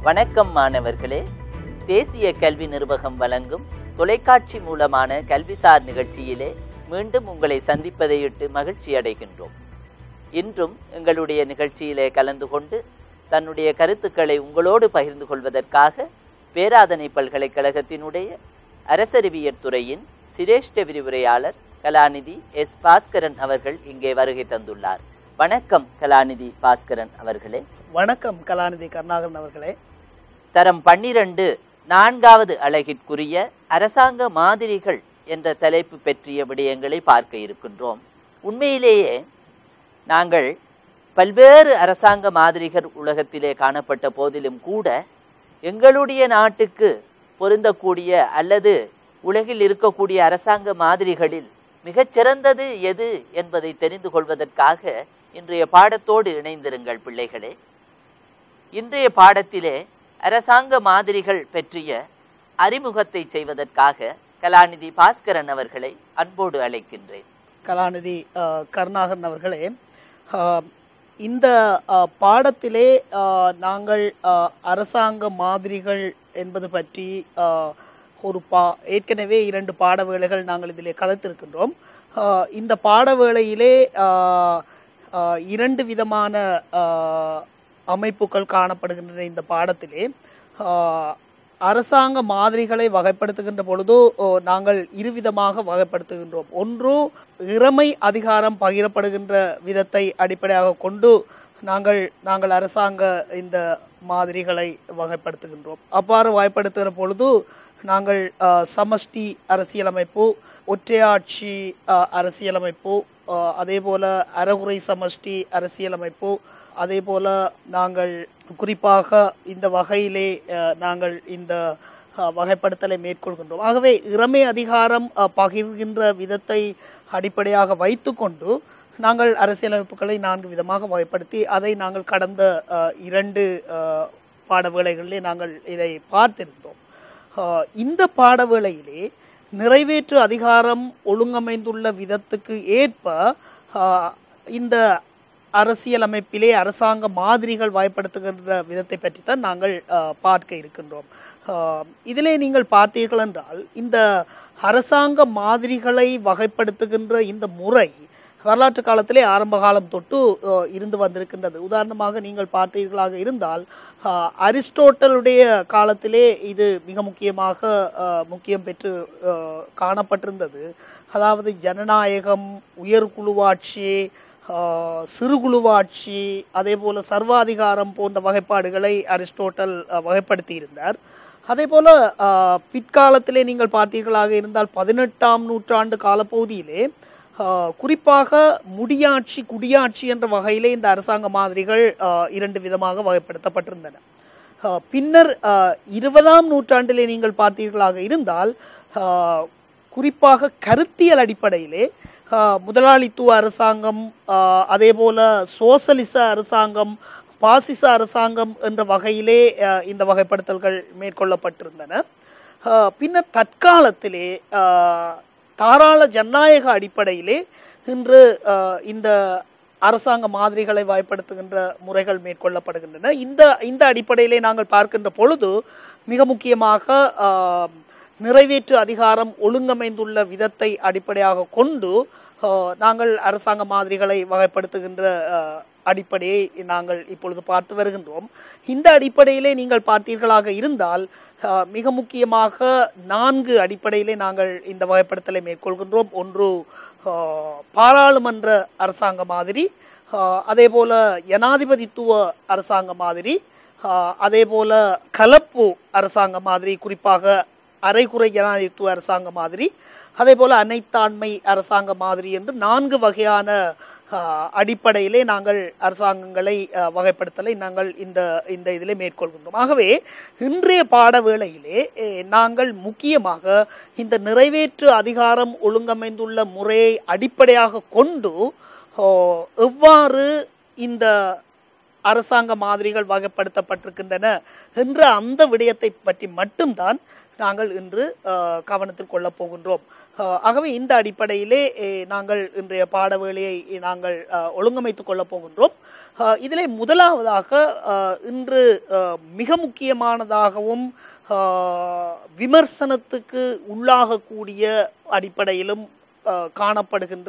வணக்கம் மாணவர்களே தேசிய கல்வி நிர்வாகம் வழங்கும் தொலைக்காட்சி மூலமான கல்விசார் நிகழ்ச்சியிலே மீண்டும் உங்களை சந்திப்பதையிட்டு மகிழ்ச்சி அடைகின்றோம் இன்றும் எங்களுடைய நிகழ்ச்சியிலே கலந்து கொண்டு தன்னுடைய கருத்துக்களை உங்களோடு பகிர்ந்து கொள்வதற்காக பேராதனை பல்கலைக்கழகத்தினுடைய அரசறிவியற் துறையின் சிரேஷ்ட விரிவுரையாளர் கலாநிதி எஸ் பாஸ்கரன் அவர்கள் இங்கே வருகை தந்துள்ளார் வணக்கம் கலாநிதி பாஸ்கரன் அவர்களே வணக்கம் கலாநிதி கருணாகரன் அவர்களே தரம் பன்னிரண்டு நான்காவது அழகிற்குரிய அரசாங்க மாதிரிகள் என்ற தலைப்பு பற்றிய விடயங்களை பார்க்க இருக்கின்றோம் உண்மையிலேயே நாங்கள் பல்வேறு அரசாங்க மாதிரிகள் உலகத்திலே காணப்பட்ட போதிலும் கூட எங்களுடைய நாட்டுக்கு பொருந்தக்கூடிய அல்லது உலகில் இருக்கக்கூடிய அரசாங்க மாதிரிகளில் மிகச்சிறந்தது எது என்பதை தெரிந்து கொள்வதற்காக இன்றைய பாடத்தோடு இணைந்திருங்கள் பிள்ளைகளே இன்றைய பாடத்திலே அரசாங்க மாதிரிகள் பற்றிய அறிமுகத்தை செய்வதற்காக கலாநிதி பாஸ்கரன் அவர்களை அன்போடு அழைக்கின்றேன் கலாநிதி அஹ், கருணாகரன் அவர்களே அஹ், இந்த அஹ், பாடத்திலே அஹ், நாங்கள் அஹ், அரசாங்க மாதிரிகள் என்பது பற்றி அஹ், ஒரு பா ஏற்கனவே இரண்டு பாட வேளைகள் நாங்கள் இதிலே கலத்திருக்கின்றோம் அஹ், இந்த பாட வேளையிலே அஹ், அஹ், இரண்டு விதமான அஹ், அமைப்புகள் காணப்படுகின்றன இந்த பாடத்திலே அஹ், அரசாங்க மாதிரிகளை வகைப்படுத்துகின்ற பொழுது ஓ, நாங்கள் இருவிதமாக வகைப்படுத்துகின்றோம் ஒன்று இறமை அதிகாரம் பகிரப்படுகின்ற விதத்தை அடிப்படையாக கொண்டு நாங்கள் நாங்கள் அரசாங்க இந்த மாதிரிகளை வகைப்படுத்துகின்றோம் அவ்வாறு வகைப்படுத்துகிற பொழுது நாங்கள் அஹ், சமஷ்டி அரசியலமைப்பு ஒற்றையாட்சி அஹ், அரசியலமைப்பு அஹ், அதே போல அறகுறை சமஷ்டி அரசியலமைப்பு அதே போல நாங்கள் குறிப்பாக இந்த வகையிலே அஹ், நாங்கள் இந்த அஹ், வகைப்படுத்தலை மேற்கொள்கின்றோம் ஆகவே இறமை அதிகாரம் அஹ், பகிர்கின்ற விதத்தை அடிப்படையாக வைத்துக்கொண்டு நாங்கள் அரசியலமைப்புகளை நான்கு விதமாக வகைப்படுத்தி அதை நாங்கள் கடந்த அஹ், இரண்டு அஹ், பாட வேளைகளிலே நாங்கள் இதை பார்த்திருந்தோம் அஹ், இந்த பாட வேளையிலே நிறைவேற்று அதிகாரம் ஒழுங்கமைந்துள்ள விதத்துக்கு ஏற்ப அஹ், இந்த அரசியலமைப்பிலே அரசாங்க மாதிரிகள் வாய்ப்படுத்துகின்ற விதத்தை பற்றி தான் நாங்கள் அஹ், பார்க்க இருக்கின்றோம் அஹ், இதிலே நீங்கள் பார்த்தீர்கள் என்றால் இந்த அரசாங்க மாதிரிகளை வகைப்படுத்துகின்ற இந்த முறை வரலாற்று காலத்திலே ஆரம்ப காலம் தொட்டு அஹ், இருந்து வந்திருக்கின்றது உதாரணமாக நீங்கள் பார்த்தீர்களாக இருந்தால் அஹ், அரிஸ்டோட்டலுடைய காலத்திலே இது மிக முக்கியமாக அஹ், முக்கியம் பெற்று அஹ், காணப்பட்டிருந்தது அதாவது ஜனநாயகம் உயர்குழுவாட்சி ஆஹ், சிறுகுழுவாட்சி அதே போல சர்வாதிகாரம் போன்ற வகைப்பாடுகளை அரிஸ்டோட்டல் அஹ், வகைப்படுத்தியிருந்தார் அதே போல ஆஹ், பிற்காலத்திலே நீங்கள் பார்த்தீர்களாக இருந்தால் பதினெட்டாம் நூற்றாண்டு காலப்பகுதியிலே ஆஹ், குறிப்பாக முடியாட்சி குடியாட்சி என்ற வகையிலே இந்த அரசாங்க மாதிரிகள் ஆஹ், இரண்டு விதமாக வகைப்படுத்தப்பட்டிருந்தன ஆஹ், பின்னர் ஆஹ், இருபதாம் நூற்றாண்டிலே நீங்கள் பார்த்தீர்களாக இருந்தால் ஆஹ், குறிப்பாக கருத்தியல் அடிப்படையிலே ஆஹ், முதலாளித்துவ அரசாங்கம் ஆஹ், அதே போல சோசலிச அரசாங்கம் பாசிச அரசாங்கம் என்ற வகையிலே ஆஹ், இந்த வகைப்படுத்தல்கள் மேற்கொள்ளப்பட்டிருந்தன ஆஹ், பின்னர் தற்காலத்திலே ஆஹ், தாராள ஜனநாயக அடிப்படையிலே இன்று ஆஹ், இந்த அரசாங்க மாதிரிகளை வாய்ப்படுத்துகின்ற முறைகள் மேற்கொள்ளப்படுகின்றன இந்த இந்த அடிப்படையிலே நாங்கள் பார்க்கின்ற பொழுது மிக முக்கியமாக ஆஹ், நிறைவேற்று அதிகாரம் ஒழுங்கமைந்துள்ள விதத்தை அடிப்படையாக கொண்டு ஆஹ், நாங்கள் அரசாங்க மாதிரிகளை வகைப்படுத்துகின்ற ஆஹ், அடிப்படையை நாங்கள் இப்பொழுது பார்த்து வருகின்றோம் இந்த அடிப்படையிலே நீங்கள் பார்த்தீர்களாக இருந்தால் ஆஹ், மிக முக்கியமாக நான்கு அடிப்படையிலே நாங்கள் இந்த வகைப்படுத்தலை மேற்கொள்கின்றோம் ஒன்று ஆஹ், பாராளுமன்ற அரசாங்க மாதிரி ஆஹ், அதே போல ஜனாதிபதித்துவ அரசாங்க மாதிரி ஆஹ், அதே போல கலப்பு அரசாங்க மாதிரி குறிப்பாக அரைகுறை ஜனாதிபதித்துவ அரசாங்க மாதிரி அதே போல அனைத்தாண்மை அரசாங்க மாதிரி என்று நான்கு வகையான ஆஹ், அடிப்படையிலே நாங்கள் அரசாங்கங்களை ஆஹ், வகைப்படுத்தலை நாங்கள் இந்த இந்த இதிலே மேற்கொள்கின்றோம் ஆகவே இன்றைய பாட வேளையிலே eh, நாங்கள் முக்கியமாக இந்த நிறைவேற்று அதிகாரம் ஒழுங்கமைந்துள்ள முறையை அடிப்படையாக கொண்டு ஓ, எவ்வாறு இந்த அரசாங்க மாதிரிகள் வகைப்படுத்தப்பட்டிருக்கின்றன என்ற அந்த விடயத்தை பற்றி மட்டும்தான் நாங்கள் இன்று அஹ், கவனத்தில் கொள்ளப் போகின்றோம் அஹ், ஆகவே இந்த அடிப்படையிலே அஹ், நாங்கள் இன்றைய பாடவேளையை நாங்கள் அஹ், ஒழுங்கமைத்துக் கொள்ளப் போகின்றோம் அஹ், இதிலே முதலாவதாக அஹ், இன்று அஹ், மிக முக்கியமானதாகவும் அஹ், விமர்சனத்துக்கு உள்ளாகக்கூடிய அடிப்படையிலும் அஹ், காணப்படுகின்ற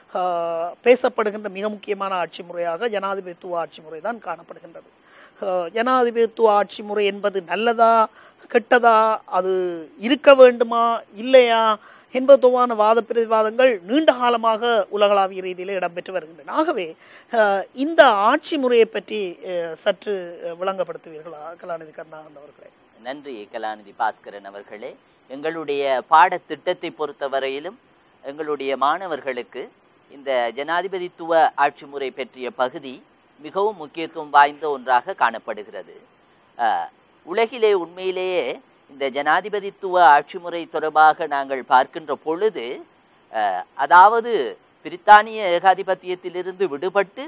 அஹ், பேசப்படுகின்ற மிக முக்கியமான ஆட்சி முறையாக ஜனாதிபதித்துவ ஆட்சி முறை தான் காணப்படுகின்றது அஹ், ஜனாதிபதித்துவ ஆட்சி முறை என்பது நல்லதா கெட்டதா அது இருக்க வேண்டுமா இல்லையா என்பது தொடர்பான வாத பிரதிவாதங்கள் நீண்ட காலமாக உலகளாவிய ரீதியிலே இடம்பெற்று வருகின்றன ஆகவே அஹ், இந்த ஆட்சி முறையை பற்றி அஹ், சற்று அஹ், விளங்கப்படுத்துவீர்களா கலாநிதி கருணாகரன் அவர்களே நன்றி கலாநிதி பாஸ்கரன் அவர்களே எங்களுடைய பாடத்திட்டத்தை பொறுத்தவரையிலும் எங்களுடைய மாணவர்களுக்கு இந்த ஜனாதிபதித்துவ ஆட்சி முறை பற்றிய பகுதி மிகவும் முக்கியத்துவம் வாய்ந்த ஒன்றாக காணப்படுகிறது அஹ், உலகிலே உண்மையிலேயே இந்த ஜனாதிபதித்துவ ஆட்சி முறை தொடர்பாக நாங்கள் பார்க்கின்ற பொழுது அஹ், அதாவது பிரித்தானிய ஏகாதிபத்தியத்திலிருந்து விடுபட்டு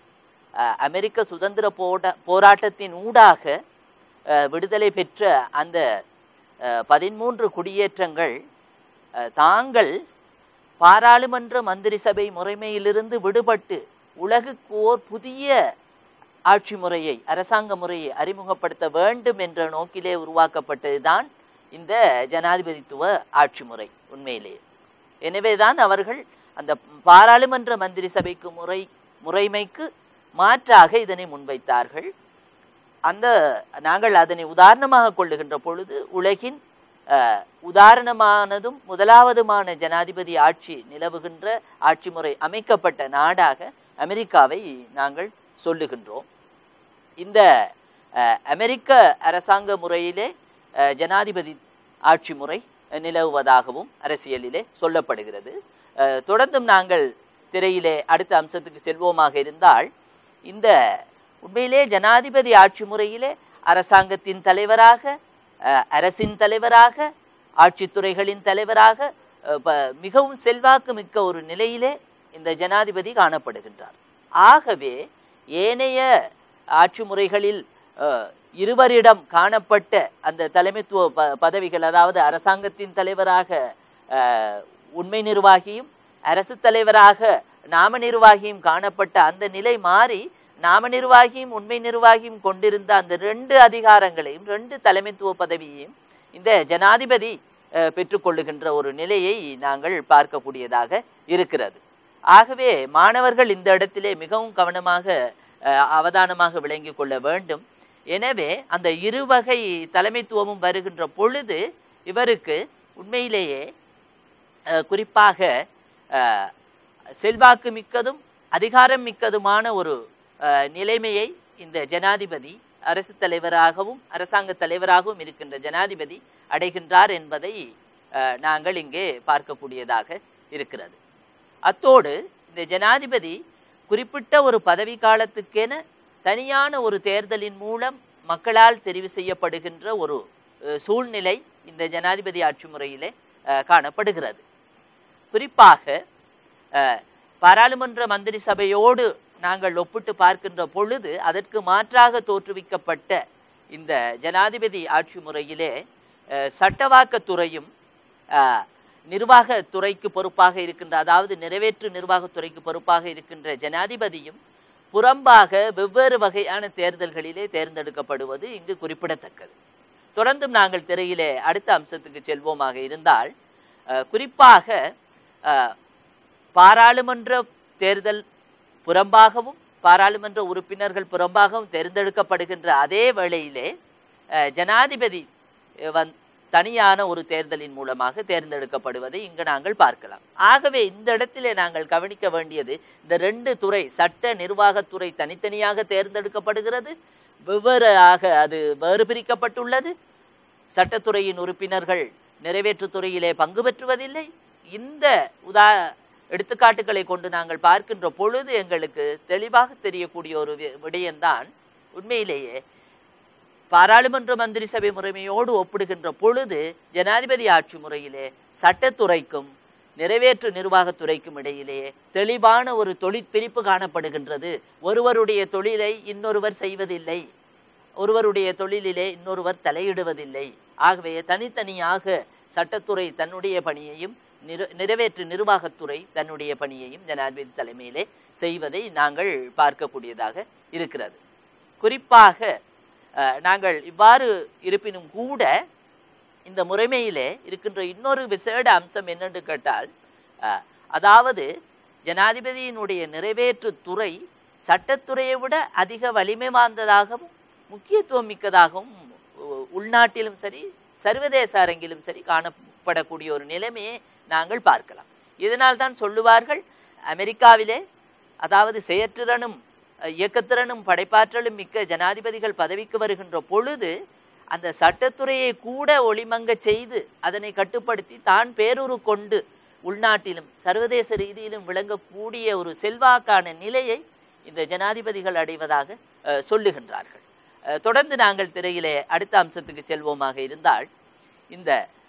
அஹ், அமெரிக்க சுதந்திர போட போராட்டத்தின் ஊடாக அஹ், விடுதலை பெற்ற அந்த அஹ், பதிமூன்று குடியேற்றங்கள் அஹ், தாங்கள் பாராளுமன்ற மந்திரி சபை முறைமையிலிருந்து விடுபட்டு உலகுக்கு ஓர் புதிய ஆட்சி முறையை அரசாங்க முறையை அறிமுகப்படுத்த வேண்டும் என்ற நோக்கிலே உருவாக்கப்பட்டதுதான் இந்த ஜனாதிபதித்துவ ஆட்சி முறை உண்மையிலேயே எனவேதான் அவர்கள் அந்த பாராளுமன்ற மந்திரி சபைக்கு முறை முறைமைக்கு மாற்றாக இதனை முன்வைத்தார்கள் அந்த நாங்கள் அதனை உதாரணமாக கொள்ளுகின்ற பொழுது உலகின் அஹ், உதாரணமானதும் முதலாவதுமான ஜனாதிபதி ஆட்சி நிலவுகின்ற ஆட்சி முறை அமைக்கப்பட்ட நாடாக அமெரிக்காவை நாங்கள் சொல்லுகின்றோம் இந்த அஹ், அமெரிக்க அரசாங்க முறையிலே அஹ், ஜனாதிபதி ஆட்சி முறை நிலவுவதாகவும் அரசியலிலே சொல்லப்படுகிறது அஹ், தொடர்ந்தும் நாங்கள் திரையிலே அடுத்த அம்சத்துக்கு செல்வோமாக இருந்தால் இந்த உண்மையிலே ஜனாதிபதி ஆட்சி முறையிலே அரசாங்கத்தின் தலைவராக அஹ், அரசின் தலைவராக ஆட்சித்துறைகளின் தலைவராக அஹ், ப- மிகவும் செல்வாக்கு மிக்க ஒரு நிலையிலே இந்த ஜனாதிபதி காணப்படுகின்றார் ஆகவே ஏனைய ஆட்சி முறைகளில் அஹ், இருவரிடம் காணப்பட்ட அந்த தலைமைத்துவ ப பதவிகள் அதாவது அரசாங்கத்தின் தலைவராக அஹ், உண்மை நிர்வாகியும் அரசு தலைவராக நாம நிர்வாகியும் காணப்பட்ட அந்த நிலை மாறி நாம நிர்வாகியும் உண்மை நிர்வாகியும் கொண்டிருந்த அந்த ரெண்டு அதிகாரங்களையும் ரெண்டு தலைமைத்துவ பதவியையும் இந்த ஜனாதிபதி அஹ், பெற்றுக்கொள்ளுகின்ற ஒரு நிலையை நாங்கள் பார்க்கக்கூடியதாக இருக்கிறது ஆகவே மாணவர்கள் இந்த இடத்திலே மிகவும் கவனமாக அஹ், அவதானமாக விளங்கிக் கொள்ள வேண்டும் எனவே அந்த இருவகை தலைமைத்துவமும் வருகின்ற பொழுது இவருக்கு உண்மையிலேயே அஹ், குறிப்பாக அஹ், செல்வாக்கு மிக்கதும் அதிகாரம் மிக்கதுமான ஒரு அஹ், நிலைமையை இந்த ஜனாதிபதி அரசு தலைவராகவும் அரசாங்க தலைவராகவும் இருக்கின்ற ஜனாதிபதி அடைகின்றார் என்பதை அஹ், நாங்கள் இங்கே பார்க்கக்கூடியதாக இருக்கிறது அத்தோடு இந்த ஜனாதிபதி குறிப்பிட்ட ஒரு பதவி காலத்துக்கென தனியான ஒரு தேர்தலின் மூலம் மக்களால் தெரிவு செய்யப்படுகின்ற ஒரு அஹ், சூழ்நிலை இந்த ஜனாதிபதி ஆட்சி முறையிலே அஹ், காணப்படுகிறது குறிப்பாக அஹ், பாராளுமன்ற மந்திரி சபையோடு நாங்கள் ஒப்பிட்டு பார்க்கின்ற பொழுது அதற்கு மாற்றாக தோற்றுவிக்கப்பட்ட இந்த ஜனாதிபதி ஆட்சி முறையிலே அஹ், சட்டவாக்கத்துறையும் அஹ், நிர்வாகத்துறைக்கு பொறுப்பாக இருக்கின்ற அதாவது நிறைவேற்று நிர்வாகத்துறைக்கு பொறுப்பாக இருக்கின்ற ஜனாதிபதியும் புறம்பாக வெவ்வேறு வகையான தேர்தல்களிலே தேர்ந்தெடுக்கப்படுவது இங்கு குறிப்பிடத்தக்கது தொடர்ந்தும் நாங்கள் திரையிலே அடுத்த அம்சத்துக்கு செல்வோமாக இருந்தால் அஹ், குறிப்பாக அஹ், பாராளுமன்ற தேர்தல் புறம்பாகவும் பாராளுமன்ற உறுப்பினர்கள் புறம்பாகவும் தேர்ந்தெடுக்கப்படுகின்ற அதே வேளையிலே அஹ், ஜனாதிபதி அஹ், வந் தனியான ஒரு தேர்தலின் மூலமாக தேர்ந்தெடுக்கப்படுவதை இங்கு நாங்கள் பார்க்கலாம் ஆகவே இந்த இடத்திலே நாங்கள் கவனிக்க வேண்டியது இந்த ரெண்டு துறை சட்ட நிர்வாகத்துறை தனித்தனியாக தேர்ந்தெடுக்கப்படுகிறது வெவ்வேறாக அது வேறு பிரிக்கப்பட்டுள்ளது சட்டத்துறையின் உறுப்பினர்கள் நிறைவேற்றுத் துறையிலே பங்கு பெற்றுவதில்லை இந்த உதா எடுத்துக்காட்டுகளை கொண்டு நாங்கள் பார்க்கின்ற பொழுது எங்களுக்கு தெளிவாக தெரியக்கூடிய ஒரு வி- விடயம்தான் உண்மையிலேயே பாராளுமன்ற மந்திரி சபை முறைமையோடு ஒப்பிடுகின்ற பொழுது ஜனாதிபதி ஆட்சி முறையிலே சட்டத்துறைக்கும் நிறைவேற்று நிர்வாகத்துறைக்கும் இடையிலேயே தெளிவான ஒரு தொழிற்பிரிப்பு காணப்படுகின்றது ஒருவருடைய தொழிலை இன்னொருவர் செய்வதில்லை ஒருவருடைய தொழிலிலே இன்னொருவர் தலையிடுவதில்லை ஆகவே தனித்தனியாக சட்டத்துறை தன்னுடைய பணியையும் நிற நிறைவேற்று நிர்வாகத்துறை தன்னுடைய பணியையும் ஜனாதிபதி தலைமையிலே செய்வதை நாங்கள் பார்க்கக்கூடியதாக இருக்கிறது குறிப்பாக அஹ், நாங்கள் இவ்வாறு இருப்பினும் கூட இந்த முறைமையிலே இருக்கின்ற இன்னொரு விசேட அம்சம் என்னென்று கேட்டால் அஹ், அதாவது ஜனாதிபதியினுடைய நிறைவேற்று துறை சட்டத்துறையை விட அதிக வலிமை வாய்ந்ததாகவும் முக்கியத்துவம் மிக்கதாகவும் உ- உள்நாட்டிலும் சரி சர்வதேச அரங்கிலும் சரி காணப்படக்கூடிய ஒரு நிலைமையை நாங்கள் பார்க்கலாம் இதனால் தான் சொல்லுவார்கள் அமெரிக்காவிலே அதாவது செயற்றிறனும் அஹ், இயக்கத்திறனும் படைப்பாற்றலும் மிக்க ஜனாதிபதிகள் பதவிக்கு வருகின்ற பொழுது அந்த சட்டத்துறையை கூட ஒளிமங்க செய்து அதனை கட்டுப்படுத்தி தான் பேருரு கொண்டு உள்நாட்டிலும் சர்வதேச ரீதியிலும் விளங்கக்கூடிய ஒரு செல்வாக்கான நிலையை இந்த ஜனாதிபதிகள் அடைவதாக அஹ், சொல்லுகின்றார்கள் அஹ், தொடர்ந்து நாங்கள் திரையிலே அடுத்த அம்சத்துக்கு செல்வோமாக இருந்தால் இந்த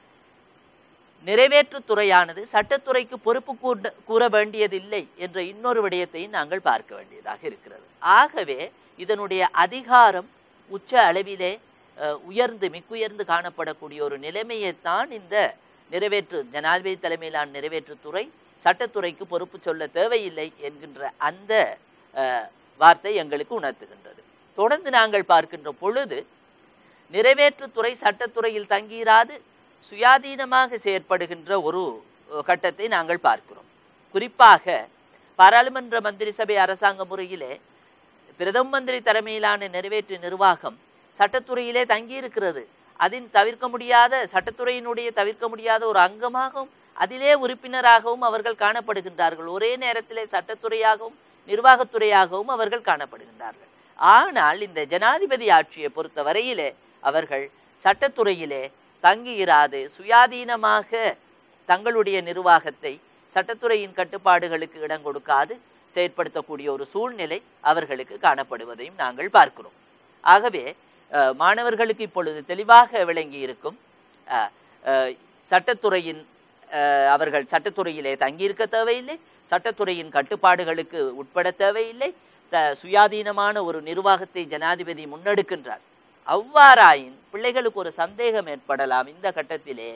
நிறைவேற்றுத் துறையானது சட்டத்துறைக்கு பொறுப்பு கூற கூற வேண்டியதில்லை என்ற இன்னொரு விடயத்தை நாங்கள் பார்க்க வேண்டியதாக இருக்கிறது ஆகவே இதனுடைய அதிகாரம் உச்ச அளவிலே அஹ், உயர்ந்து மிக்குயர்ந்து காணப்படக்கூடிய ஒரு நிலைமையைத்தான் இந்த நிறைவேற்று ஜனாதிபதி தலைமையிலான நிறைவேற்றுத்துறை சட்டத்துறைக்கு பொறுப்பு சொல்ல தேவையில்லை என்கின்ற அந்த அஹ், வார்த்தை எங்களுக்கு உணர்த்துகின்றது தொடர்ந்து நாங்கள் பார்க்கின்ற பொழுது நிறைவேற்றுத்துறை சட்டத்துறையில் தங்கியிராது சுயாதீனமாக செயற்படுகின்ற ஒரு அஹ், கட்டத்தை நாங்கள் பார்க்கிறோம் குறிப்பாக பாராளுமன்ற மந்திரி சபை அரசாங்க முறையிலே பிரதம மந்திரி தலைமையிலான நிறைவேற்று நிர்வாகம் சட்டத்துறையிலே தங்கியிருக்கிறது அதின் தவிர்க்க முடியாத சட்டத்துறையினுடைய தவிர்க்க முடியாத ஒரு அங்கமாகவும் அதிலே உறுப்பினராகவும் அவர்கள் காணப்படுகின்றார்கள் ஒரே நேரத்திலே சட்டத்துறையாகவும் நிர்வாகத்துறையாகவும் அவர்கள் காணப்படுகின்றார்கள் ஆனால் இந்த ஜனாதிபதி ஆட்சியை பொறுத்த வரையிலே அவர்கள் சட்டத்துறையிலே தங்கியிராது சுயாதீனமாக தங்களுடைய நிர்வாகத்தை சட்டத்துறையின் கட்டுப்பாடுகளுக்கு இடம் கொடுக்காது செயற்படுத்தக்கூடிய ஒரு சூழ்நிலை அவர்களுக்கு காணப்படுவதையும் நாங்கள் பார்க்கிறோம் ஆகவே அஹ், மாணவர்களுக்கு இப்பொழுது தெளிவாக விளங்கி இருக்கும் அஹ், அஹ், சட்டத்துறையின் அஹ், அவர்கள் சட்டத்துறையிலே தங்கியிருக்க தேவையில்லை சட்டத்துறையின் கட்டுப்பாடுகளுக்கு உட்பட தேவையில்லை த சுயாதீனமான ஒரு நிர்வாகத்தை ஜனாதிபதி முன்னெடுக்கின்றார் அவ்வாறாயின் பிள்ளைகளுக்கு ஒரு சந்தேகம் ஏற்படலாம் இந்த கட்டத்திலே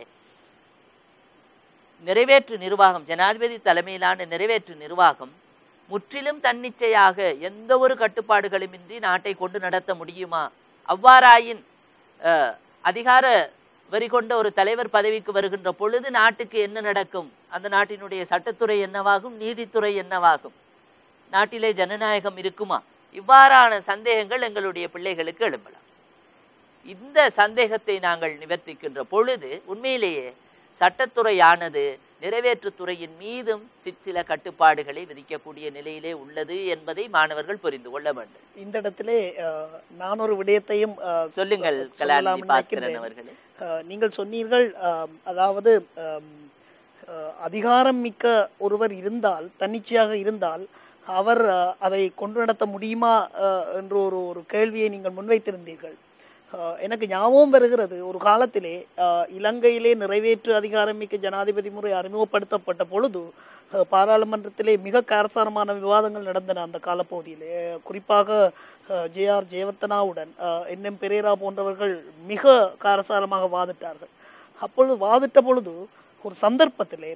நிறைவேற்று நிர்வாகம் ஜனாதிபதி தலைமையிலான நிறைவேற்று நிர்வாகம் முற்றிலும் தன்னிச்சையாக எந்த ஒரு கட்டுப்பாடுகளுமின்றி நாட்டை கொண்டு நடத்த முடியுமா அவ்வாறாயின் அஹ், அதிகார வரி கொண்ட ஒரு தலைவர் பதவிக்கு வருகின்ற பொழுது நாட்டுக்கு என்ன நடக்கும் அந்த நாட்டினுடைய சட்டத்துறை என்னவாகும் நீதித்துறை என்னவாகும் நாட்டிலே ஜனநாயகம் இருக்குமா இவ்வாறான சந்தேகங்கள் எங்களுடைய பிள்ளைகளுக்கு எழும்பலாம் இந்த சந்தேகத்தை நாங்கள் நிவர்த்திக்கின்ற பொழுது உண்மையிலேயே சட்டத்துறையானது நிறைவேற்றுத்துறையின் மீதும் சி- சில கட்டுப்பாடுகளை விதிக்கக்கூடிய நிலையிலே உள்ளது என்பதை மாணவர்கள் புரிந்து கொள்ள வேண்டும் இந்த இடத்திலே அஹ், நான் ஒரு விடயத்தையும் அஹ், சொல்லுங்கள் சொல்லலாம்னு கலாநிதி பாஸ்கரன் நினைக்கின்றேன். அவர்களே அஹ், நீங்கள் சொன்னீர்கள் ஆம், அதாவது ஆம், அஹ், அதிகாரம் மிக்க ஒருவர் இருந்தால் தன்னிச்சையாக இருந்தால் அவர் அஹ், அதை கொண்டு நடத்த முடியுமா அஹ், என்ற ஒரு ஒரு கேள்வியை நீங்கள் முன்வைத்திருந்தீர்கள் அஹ், எனக்கு ஞாபகம் வருகிறது ஒரு காலத்திலே அஹ், இலங்கையிலே நிறைவேற்று அதிகாரமிக்க ஜனாதிபதி முறை அறிமுகப்படுத்தப்பட்ட பொழுது அஹ், பாராளுமன்றத்திலே மிக காரசாரமான விவாதங்கள் நடந்தன அந்த காலப்பகுதியிலே குறிப்பாக ஜே ஆர் ஜெயவர்த்தனாவுடன் என் எம் பெரேரா போன்றவர்கள் மிக காரசாரமாக வாதிட்டார்கள் அப்பொழுது வாதிட்ட பொழுது ஒரு சந்தர்ப்பத்திலே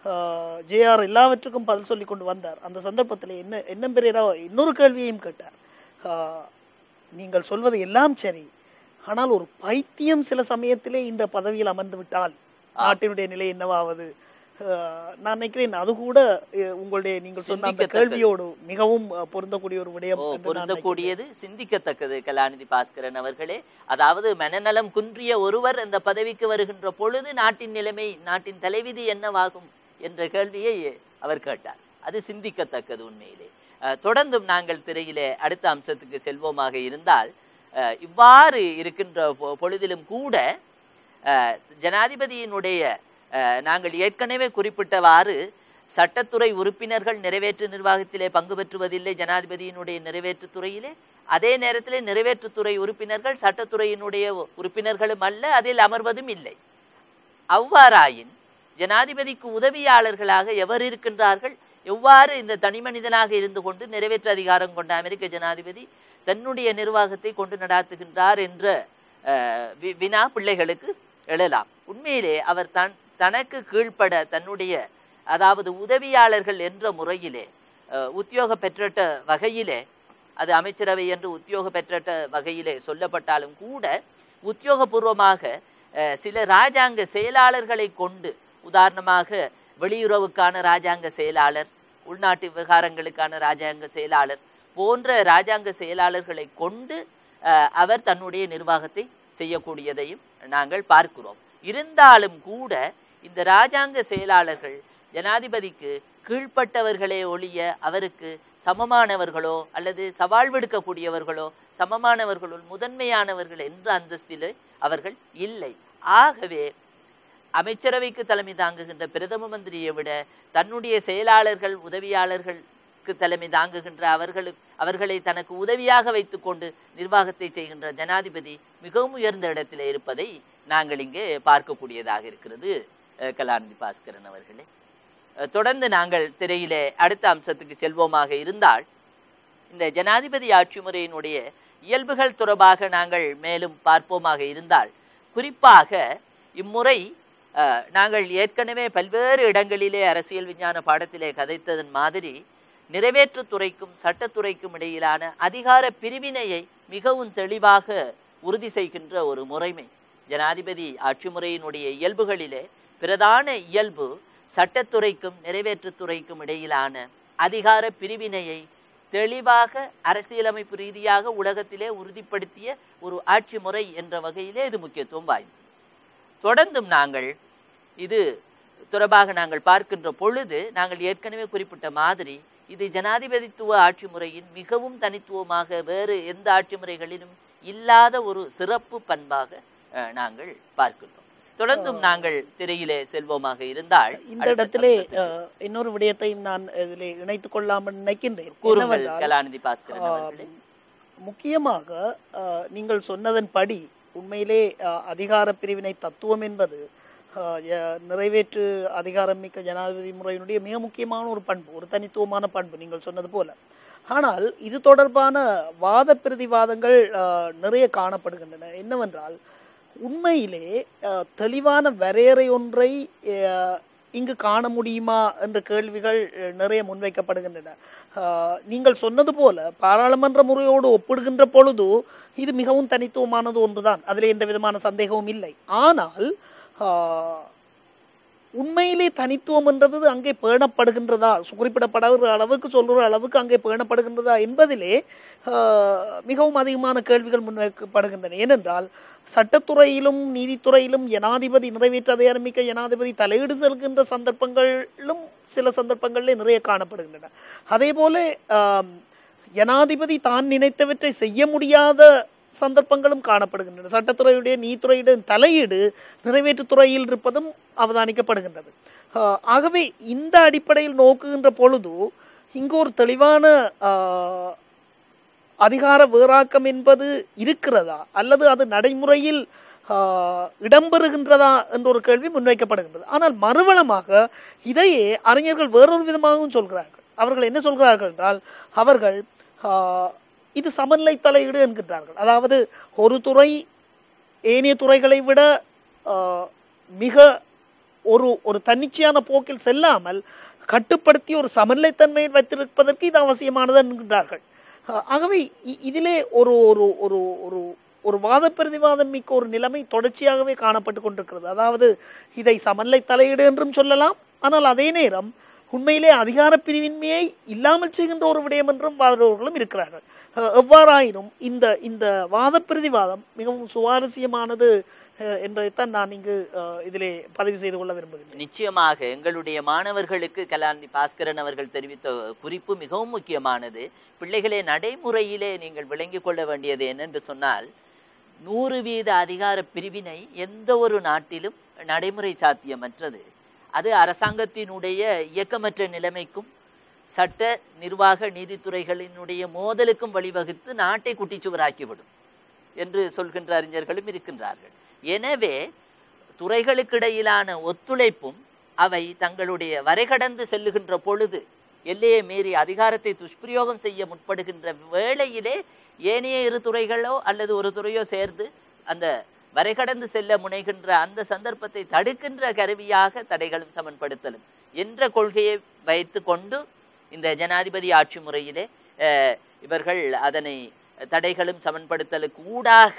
ஜே ஆர் எல்லாவற்றுக்கும் பதில் சொல்லி கொண்டு வந்தார் அந்த சந்தர்ப்பத்திலே என்ன என் எம் பெரேரா இன்னொரு கேள்வியையும் கேட்டார் அஹ், நீங்கள் சொல்வது எல்லாம் சரி ஆனால் ஒரு பைத்தியம் சில சமயத்திலே இந்த பதவியில் அமர்ந்து விட்டால் நாட்டினுடைய நிலை என்னவாவது அஹ், நான் நினைக்கிறேன் அது கூட அஹ், உங்களுடைய நீங்கள் சொன்ன அந்த சிந்திக்கத்தக்கது. கேள்வியோடு மிகவும் அஹ், பொருந்தக்கூடிய ஒரு விடயம் ஓ என்று நான் நினைக்கிறேன். பொருந்தக்கூடியது சிந்திக்கத்தக்கது கலாநிதி பாஸ்கரன் அவர்களே அதாவது மனநலம் குன்றிய ஒருவர் அந்த பதவிக்கு வருகின்ற பொழுது நாட்டின் நிலைமை நாட்டின் தலைவிதி என்னவாகும் என்ற கேள்வியை அவர் கேட்டார் அது சிந்திக்கத்தக்கது உண்மையிலே அஹ், தொடர்ந்தும் நாங்கள் திரையிலே அடுத்த அம்சத்துக்கு செல்வோமாக இருந்தால் அஹ், இவ்வாறு இருக்கின்ற பொ- பொழுதிலும் கூட அஹ், ஜனாதிபதியினுடைய அஹ், நாங்கள் ஏற்கனவே குறிப்பிட்டவாறு சட்டத்துறை உறுப்பினர்கள் நிறைவேற்று நிர்வாகத்திலே பங்கு பெற்றுவதில்லை ஜனாதிபதியினுடைய நிறைவேற்றுத் துறையிலே அதே நேரத்திலே நிறைவேற்றுத்துறை உறுப்பினர்கள் சட்டத்துறையினுடைய உறுப்பினர்களும் அல்ல அதில் அமர்வதும் இல்லை அவ்வாறாயின் ஜனாதிபதிக்கு உதவியாளர்களாக எவர் இருக்கின்றார்கள் எவ்வாறு இந்த தனிமனிதனாக இருந்து கொண்டு நிறைவேற்று அதிகாரம் கொண்ட அமெரிக்க ஜனாதிபதி தன்னுடைய நிர்வாகத்தை கொண்டு நடாத்துகின்றார் என்ற அஹ், வி- வினா பிள்ளைகளுக்கு எழலாம் உண்மையிலே அவர் தான் தனக்கு கீழ்ப்பட தன்னுடைய அதாவது உதவியாளர்கள் என்ற முறையிலே அஹ், உத்தியோக பெற்றட்ட வகையிலே அது அமைச்சரவை என்று உத்தியோக பெற்றட்ட வகையிலே சொல்லப்பட்டாலும் கூட உத்தியோகபூர்வமாக அஹ், சில ராஜாங்க செயலாளர்களை கொண்டு உதாரணமாக வெளியுறவுக்கான ராஜாங்க செயலாளர் உள்நாட்டு விவகாரங்களுக்கான ராஜாங்க செயலாளர் போன்ற ராஜாங்க செயலாளர்களை கொண்டு அஹ், அவர் தன்னுடைய நிர்வாகத்தை செய்யக்கூடியதையும் நாங்கள் பார்க்கிறோம் இருந்தாலும் கூட இந்த ராஜாங்க செயலாளர்கள் ஜனாதிபதிக்கு கீழ்ப்பட்டவர்களே ஒழிய அவருக்கு சமமானவர்களோ அல்லது சவால் விடுக்கக்கூடியவர்களோ சமமானவர்களுள் முதன்மையானவர்கள் என்ற அந்தஸ்திலே அவர்கள் இல்லை ஆகவே அமைச்சரவைக்கு தலைமை தாங்குகின்ற பிரதம மந்திரியை விட தன்னுடைய செயலாளர்கள் உதவியாளர்களுக்கு தலைமை தாங்குகின்ற அவர்களுக்கு அவர்களை தனக்கு உதவியாக வைத்துக்கொண்டு நிர்வாகத்தை செய்கின்ற ஜனாதிபதி மிகவும் உயர்ந்த இடத்திலே இருப்பதை நாங்கள் இங்கே பார்க்கக்கூடியதாக இருக்கிறது அஹ், கலாநிதி பாஸ்கரன் அவர்களே அஹ், தொடர்ந்து நாங்கள் திரையிலே அடுத்த அம்சத்துக்கு செல்வோமாக இருந்தால் இந்த ஜனாதிபதி ஆட்சி முறையினுடைய இயல்புகள் தொடர்பாக நாங்கள் மேலும் பார்ப்போமாக இருந்தால் குறிப்பாக இம்முறை அஹ், நாங்கள் ஏற்கனவே பல்வேறு இடங்களிலே அரசியல் விஞ்ஞான பாடத்திலே கதைத்ததன் மாதிரி நிறைவேற்றுத்துறைக்கும் சட்டத்துறைக்கும் இடையிலான அதிகார பிரிவினையை மிகவும் தெளிவாக உறுதி செய்கின்ற ஒரு முறைமை ஜனாதிபதி ஆட்சி முறையினுடைய இயல்புகளிலே பிரதான இயல்பு சட்டத்துறைக்கும் நிறைவேற்றுத்துறைக்கும் இடையிலான அதிகார பிரிவினையை தெளிவாக அரசியலமைப்பு ரீதியாக உலகத்திலே உறுதிப்படுத்திய ஒரு ஆட்சி முறை என்ற வகையிலே இது முக்கியத்துவம் வாய்ந்தது தொடர்ந்தும் நாங்கள் இது தொடர்பாக நாங்கள் பார்க்கின்ற பொழுது நாங்கள் ஏற்கனவே குறிப்பிட்ட மாதிரி இது ஜனாதிபதித்துவ ஆட்சி முறையின் மிகவும் தனித்துவமாக வேறு எந்த ஆட்சி முறைகளிலும் இல்லாத ஒரு சிறப்பு பண்பாக அஹ், நாங்கள் பார்க்கின்றோம் தொடர்ந்தும் நாங்கள் திரையிலே செல்வோமாக இருந்தால் இந்த அடுத்த இடத்திலே அம்சத்துக்கு அஹ், இன்னொரு விடயத்தையும் நான் இதிலே இணைத்துக் கொள்ளாமல் நினைக்கின்றேன் கூறுங்கள் என்னவென்றால், கலாநிதி பாஸ்கரன் அவர்களே ஆம், முக்கியமாக அஹ், நீங்கள் சொன்னதன்படி உண்மையிலே அஹ், அதிகார பிரிவினை தத்துவம் என்பது அஹ், ய- நிறைவேற்று அதிகாரம் மிக்க ஜனாதிபதி முறையினுடைய மிக முக்கியமான ஒரு பண்பு ஒரு தனித்துவமான பண்பு நீங்கள் சொன்னது போல ஆனால் இது தொடர்பான வாத பிரதிவாதங்கள் அஹ், நிறைய காணப்படுகின்றன என்னவென்றால் உண்மையிலே அஹ், தெளிவான வரையறை ஒன்றை அஹ், இங்கு காண முடியுமா என்ற கேள்விகள் அஹ், நிறைய முன்வைக்கப்படுகின்றன அஹ், நீங்கள் சொன்னது போல பாராளுமன்ற முறையோடு ஒப்பிடுகின்ற பொழுது இது மிகவும் தனித்துவமானது ஒன்றுதான் அதில் எந்த விதமான சந்தேகமும் இல்லை ஆனால் அஹ், உண்மையிலே தனித்துவம் என்றது அங்கே பேணப்படுகின்றதா சு- குறிப்பிடப்படுகிற அளவுக்கு சொல்கிற அளவுக்கு அங்கே பேணப்படுகின்றதா என்பதிலே ஆஹ், மிகவும் அதிகமான கேள்விகள் முன்வைக்கப்படுகின்றன ஏனென்றால் சட்டத்துறையிலும் நீதித்துறையிலும் ஜனாதிபதி நிறைவேற்ற அதிகாரமிக்க ஜனாதிபதி தலையீடு செல்கின்ற சந்தர்ப்பங்களிலும் சில சந்தர்ப்பங்களிலே நிறைய காணப்படுகின்றன அதே போல ஆம், ஜனாதிபதி தான் நினைத்தவற்றை செய்ய முடியாத சந்தர்ப்பங்களும் காணப்படுகின்றன சட்டத்துறையுடைய நீதித்துறையுடைய தலையீடு நிறைவேற்றுத்துறையில் இருப்பதும் அவதானிக்கப்படுகின்றது ஆஹ் ஆகவே இந்த அடிப்படையில் நோக்குகின்ற பொழுது இங்கு ஒரு தெளிவான ஆஹ், அதிகார வேறாக்கம் என்பது இருக்கிறதா அல்லது அது நடைமுறையில் ஆஹ், இடம்பெறுகின்றதா என்ற ஒரு கேள்வி முன்வைக்கப்படுகின்றது ஆனால் மறுவளமாக இதையே அறிஞர்கள் வேறொரு விதமாகவும் சொல்கிறார்கள் அவர்கள் என்ன சொல்கிறார்கள் என்றால் அவர்கள் ஆஹ், இது சமநிலை தலையீடு என்கின்றார்கள் அதாவது ஒரு துறை ஏனைய துறைகளை விட ஆஹ், மிக ஒரு ஒரு தன்னிச்சையான போக்கில் செல்லாமல் கட்டுப்படுத்தி ஒரு சமநிலைத்தன்மையை வைத்திருப்பதற்கு இது அவசியமானது என்கின்றார்கள் ஆஹ், ஆகவே இ- இதிலே ஒரு ஒரு ஒரு ஒரு ஒரு வாத பிரதிவாதம் மிக்க ஒரு நிலைமை தொடர்ச்சியாகவே காணப்பட்டு கொண்டிருக்கிறது அதாவது இதை சமநிலை தலையீடு என்றும் சொல்லலாம் ஆனால் அதே நேரம் உண்மையிலே அதிகார பிரிவின்மையை இல்லாமல் செய்கின்ற ஒரு விடயம் என்றும் வாதவர்களும் இருக்கிறார்கள் அஹ் எவ்வாறாயினும் இந்த இந்த வாத பிரதிவாதம் மிகவும் சுவாரஸ்யமானது அஹ், என்பதைத்தான் நான் இங்கு அஹ், இதிலே பதிவு செய்து கொள்ள விரும்புகிறேன் நிச்சயமாக எங்களுடைய மாணவர்களுக்கு கலாநிதி பாஸ்கரன் அவர்கள் தெரிவித்த குறிப்பு மிகவும் முக்கியமானது பிள்ளைகளே நடைமுறையிலே நீங்கள் விளங்கிக் கொள்ள வேண்டியது என்னென்று சொன்னால் நூறு வீத அதிகார பிரிவினை எந்த ஒரு நாட்டிலும் நடைமுறை சாத்தியமற்றது அது அரசாங்கத்தினுடைய இயக்கமற்ற நிலைமைக்கும் சட்ட நிர்வாக நீதித்துறைகளினுடைய மோதலுக்கும் வழிவகுத்து நாட்டை குட்டிச்சுவராக்கிவிடும் என்று சொல்கின்ற அறிஞர்களும் இருக்கின்றார்கள் எனவே துறைகளுக்கிடையிலான ஒத்துழைப்பும் அவை தங்களுடைய வரைகடந்து செல்லுகின்ற பொழுது எல்லையை மீறி அதிகாரத்தை துஷ்பிரயோகம் செய்ய முற்படுகின்ற வேளையிலே ஏனைய இரு துறைகளோ அல்லது ஒரு துறையோ சேர்ந்து அந்த வரைகடந்து செல்ல முனைகின்ற அந்த சந்தர்ப்பத்தை தடுக்கின்ற கருவியாக தடைகளும் சமன்படுத்தலும் என்ற கொள்கையை வைத்து கொண்டு இந்த ஜனாதிபதி ஆட்சி முறையிலே அஹ், இவர்கள் அதனை தடைகளும் சமன்படுத்தலுக்கு ஊடாக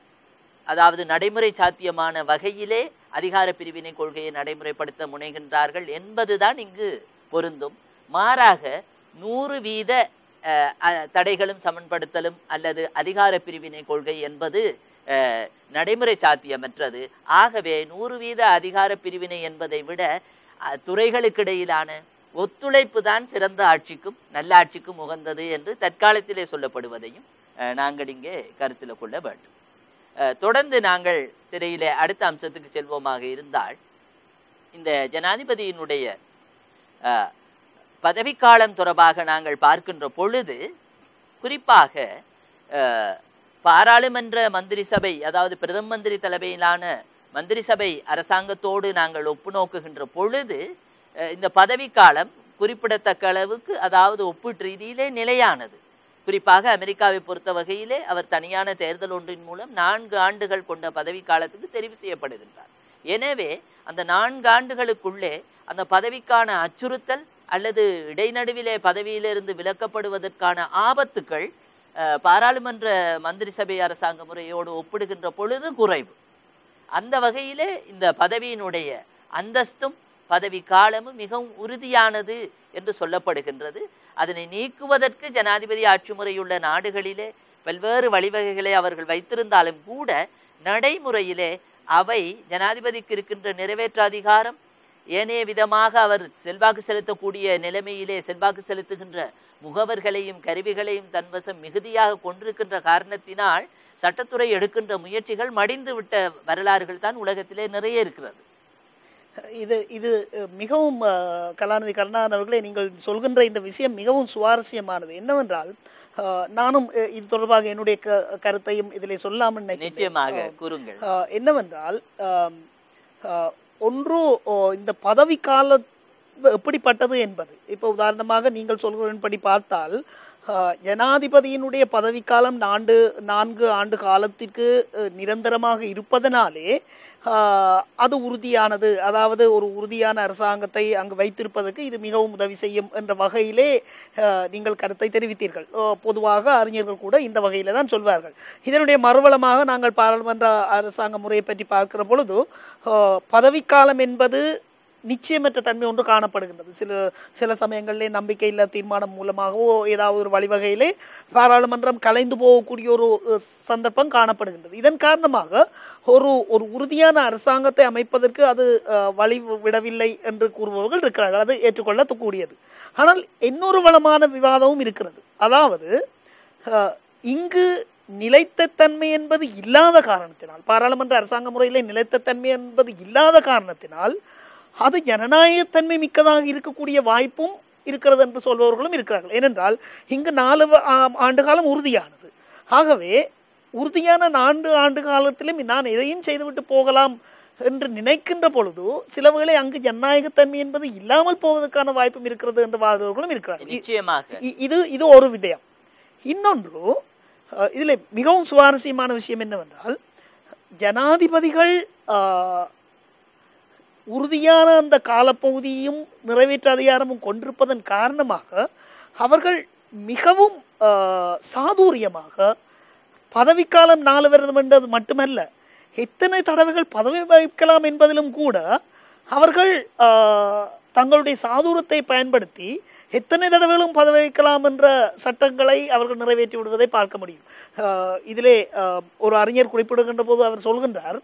அதாவது நடைமுறை சாத்தியமான வகையிலே அதிகார பிரிவினை கொள்கையை நடைமுறைப்படுத்த முனைகின்றார்கள் என்பதுதான் இங்கு பொருந்தும் மாறாக நூறு வீத அஹ், அஹ், தடைகளும் சமன்படுத்தலும் அல்லது அதிகார பிரிவினை கொள்கை என்பது அஹ், நடைமுறை சாத்தியமற்றது ஆகவே நூறு வீத அதிகார பிரிவினை என்பதை விட அஹ், துறைகளுக்கிடையிலான ஒத்துழைப்பு தான் சிறந்த ஆட்சிக்கும் நல்லாட்சிக்கும் உகந்தது என்று தற்காலத்திலே சொல்லப்படுவதையும் அஹ், நாங்கள் இங்கே கருத்தில் கொள்ள வேண்டும் அஹ், தொடர்ந்து நாங்கள் திரையிலே அடுத்த அம்சத்துக்கு செல்வோமாக இருந்தால் இந்த ஜனாதிபதியினுடைய அஹ், பதவிக்காலம் தொடர்பாக நாங்கள் பார்க்கின்ற பொழுது குறிப்பாக அஹ், பாராளுமன்ற மந்திரி சபை அதாவது பிரதம மந்திரி தலைமையிலான மந்திரி சபை அரசாங்கத்தோடு நாங்கள் ஒப்பு நோக்குகின்ற பொழுது அஹ், இந்த பதவிக்காலம் குறிப்பிடத்தக்க அளவுக்கு அதாவது ஒப்பீட்டு ரீதியிலே நிலையானது குறிப்பாக அமெரிக்காவை பொறுத்த வகையிலே அவர் தனியான தேர்தல் ஒன்றின் மூலம் நான்கு ஆண்டுகள் கொண்ட பதவிக்காலத்துக்கு தெரிவு செய்யப்படுகின்றார் எனவே அந்த நான்கு ஆண்டுகளுக்குள்ளே அந்த பதவிக்கான அச்சுறுத்தல் அல்லது இடைநடுவிலே பதவியிலிருந்து விலக்கப்படுவதற்கான ஆபத்துக்கள் அஹ், பாராளுமன்ற மந்திரி சபை அரசாங்க முறையோடு ஒப்பிடுகின்ற பொழுது குறைவு அந்த வகையிலே இந்த பதவியினுடைய அந்தஸ்தும் பதவி காலமும் மிகவும் உறுதியானது என்று சொல்லப்படுகின்றது அதனை நீக்குவதற்கு ஜனாதிபதி ஆட்சி முறையுள்ள நாடுகளிலே பல்வேறு வழிவகைகளை அவர்கள் வைத்திருந்தாலும் கூட நடைமுறையிலே அவை ஜனாதிபதிக்கு இருக்கின்ற நிறைவேற்ற அதிகாரம் ஏனைய விதமாக அவர் செல்வாக்கு செலுத்தக்கூடிய நிலைமையிலே செல்வாக்கு செலுத்துகின்ற முகவர்களையும் கருவிகளையும் தன்வசம் மிகுதியாக கொண்டிருக்கின்ற காரணத்தினால் சட்டத்துறை எடுக்கின்ற முயற்சிகள் மடிந்து விட்ட வரலாறுகள் தான் உலகத்திலே நிறைய இருக்கிறது இது இது அஹ், மிகவும் அஹ், கலாநிதி கருணாநிதி அவர்களே நீங்கள் சொல்கின்ற இந்த விஷயம் மிகவும் சுவாரஸ்யமானது என்னவென்றால் அஹ், நானும் அஹ், இது தொடர்பாக என்னுடைய க- கருத்தையும் இதிலே சொல்லாமல் நினைக்கின்றேன். நிச்சயமாக கூறுங்கள் அஹ், என்னவென்றால் ஆம், அஹ், ஒன்று ஓ, இந்த பதவி கால எப்படிப்பட்டது என்பது இப்போ உதாரணமாக நீங்கள் சொல்கிறபடி பார்த்தால் அஹ், ஜனாதிபதியினுடைய பதவிக்காலம் நான்கு நான்கு ஆண்டு காலத்திற்கு அஹ், நிரந்தரமாக இருப்பதனாலே அஹ், அது உறுதியானது அதாவது ஒரு உறுதியான அரசாங்கத்தை அங்கு வைத்திருப்பதற்கு இது மிகவும் உதவி செய்யும் என்ற வகையிலே அஹ், நீங்கள் கருத்தை தெரிவித்தீர்கள் ஓ, பொதுவாக அறிஞர்கள் கூட இந்த வகையில தான் சொல்வார்கள் இதனுடைய மறுவளமாக நாங்கள் பாராளுமன்ற அரசாங்க முறையை பற்றி பார்க்கிற பொழுது அஹ், பதவிக்காலம் என்பது நிச்சயமற்ற தன்மை ஒன்று காணப்படுகின்றது சில சில சமயங்களிலே நம்பிக்கையில்லா தீர்மானம் மூலமாகவோ ஏதாவது ஒரு வழிவகையிலே பாராளுமன்றம் கலைந்து போகக்கூடிய ஒரு அஹ், சந்தர்ப்பம் காணப்படுகின்றது இதன் காரணமாக ஒரு ஒரு உறுதியான அரசாங்கத்தை அமைப்பதற்கு அது அஹ், வழி விடவில்லை என்று கூறுபவர்கள் இருக்கிறார்கள் அது ஏற்றுக்கொள்ளக்கூடியது ஆனால் இன்னொரு வளமான விவாதமும் இருக்கிறது அதாவது அஹ், இங்கு நிலைத்த தன்மை என்பது இல்லாத காரணத்தினால் பாராளுமன்ற அரசாங்க முறையிலே நிலைத்த தன்மை என்பது இல்லாத காரணத்தினால் அது ஜனநாயகத்தன்மை மிக்கதாக இருக்கக்கூடிய வாய்ப்பும் இருக்கிறது என்று சொல்பவர்களும் இருக்கிறார்கள் ஏனென்றால் இங்கு நாலு வ- ஆம், ஆண்டு காலம் உறுதியானது ஆகவே உறுதியான நான்கு ஆண்டு காலத்திலும் நான் எதையும் செய்துவிட்டு போகலாம் என்று நினைக்கின்ற பொழுது சில வேளை அங்கு ஜனநாயகத்தன்மை என்பது இல்லாமல் போவதற்கான வாய்ப்பும் இருக்கிறது என்று வாதவர்களும் இருக்கிறார்கள் இ- நிச்சயமாக இ- இது இது ஒரு விடயம் இன்னொன்று அஹ், இதில் மிகவும் சுவாரஸ்யமான விஷயம் என்னவென்றால் ஜனாதிபதிகள் அஹ், உறுதியான அந்த காலப்பகுதியும் நிறைவேற்ற அதிகாரமும் கொண்டிருப்பதன் காரணமாக அவர்கள் மிகவும் அஹ், சாதுரியமாக பதவிக்காலம் நாலு வருடம் என்றது மட்டுமல்ல எத்தனை தடவைகள் பதவி வகிக்கலாம் என்பதிலும் கூட அவர்கள் ஆஹ், தங்களுடைய சாதுரத்தை பயன்படுத்தி எத்தனை தடவைகளும் பதவி வகிக்கலாம் என்ற சட்டங்களை அவர்கள் நிறைவேற்றி விடுவதை பார்க்க முடியும் ஆஹ், இதிலே ஆஹ், ஒரு அறிஞர் குறிப்பிடுகின்ற போது அவர் சொல்கின்றார்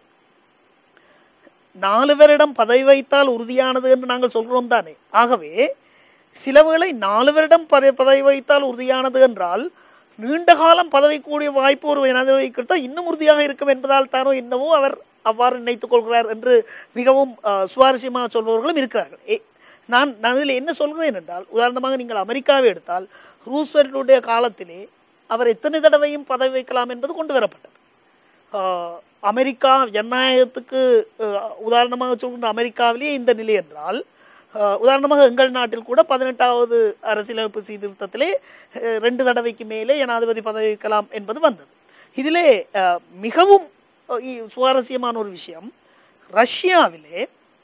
நாலு வருடம் பதவி வைத்தால் உறுதியானது என்று நாங்கள் சொல்கிறோம் தானே ஆகவே சில வேளை நாலு வருடம் பத- பதவி வைத்தால் உறுதியானது என்றால் நீண்ட காலம் பதவி கூடிய வாய்ப்பு ஒரு ஜனாதிபதிக்கிட்ட இன்னும் உறுதியாக இருக்கும் என்பதால் தானோ என்னவோ அவர் அவ்வாறு நினைத்துக் கொள்கிறார் என்று மிகவும் அஹ், சுவாரஸ்யமாக சொல்பவர்களும் இருக்கிறார்கள் ஏ, நான் நான் இதில் என்ன சொல்கிறேன் என்றால் உதாரணமாக நீங்கள் அமெரிக்காவை எடுத்தால் ரூஸ்வெல்ட்டுடைய காலத்திலே அவர் எத்தனை தடவையும் பதவி வைக்கலாம் என்பது கொண்டு வரப்பட்டது ஆஹ் அமெரிக்கா ஜனநாயகத்துக்கு ஆஹ் உதாரணமாக சொல்கின்ற அமெரிக்காவிலேயே இந்த நிலை என்றால் ஆஹ் உதாரணமாக எங்கள் நாட்டில் கூட பதினெட்டாவது அரசியலமைப்பு சீர்திருத்தத்திலே ஆஹ் ரெண்டு தடவைக்கு மேலே ஜனாதிபதி பதவி வைக்கலாம் என்பது வந்தது இதிலே ஆஹ் மிகவும் அஹ், இ- சுவாரஸ்யமான ஒரு விஷயம் ரஷ்யாவிலே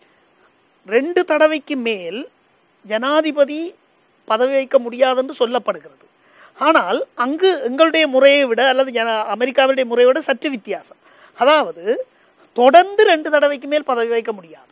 ரெண்டு தடவைக்கு மேல் ஜனாதிபதி பதவி வைக்க முடியாது என்று சொல்லப்படுகிறது ஆனால் அங்கு எங்களுடைய முறையை விட அல்லது ஜன அமெரிக்காவுடைய முறையை விட சற்று வித்தியாசம் அதாவது தொடர்ந்து ரெண்டு தடவைக்கு மேல் பதவி வைக்க முடியாது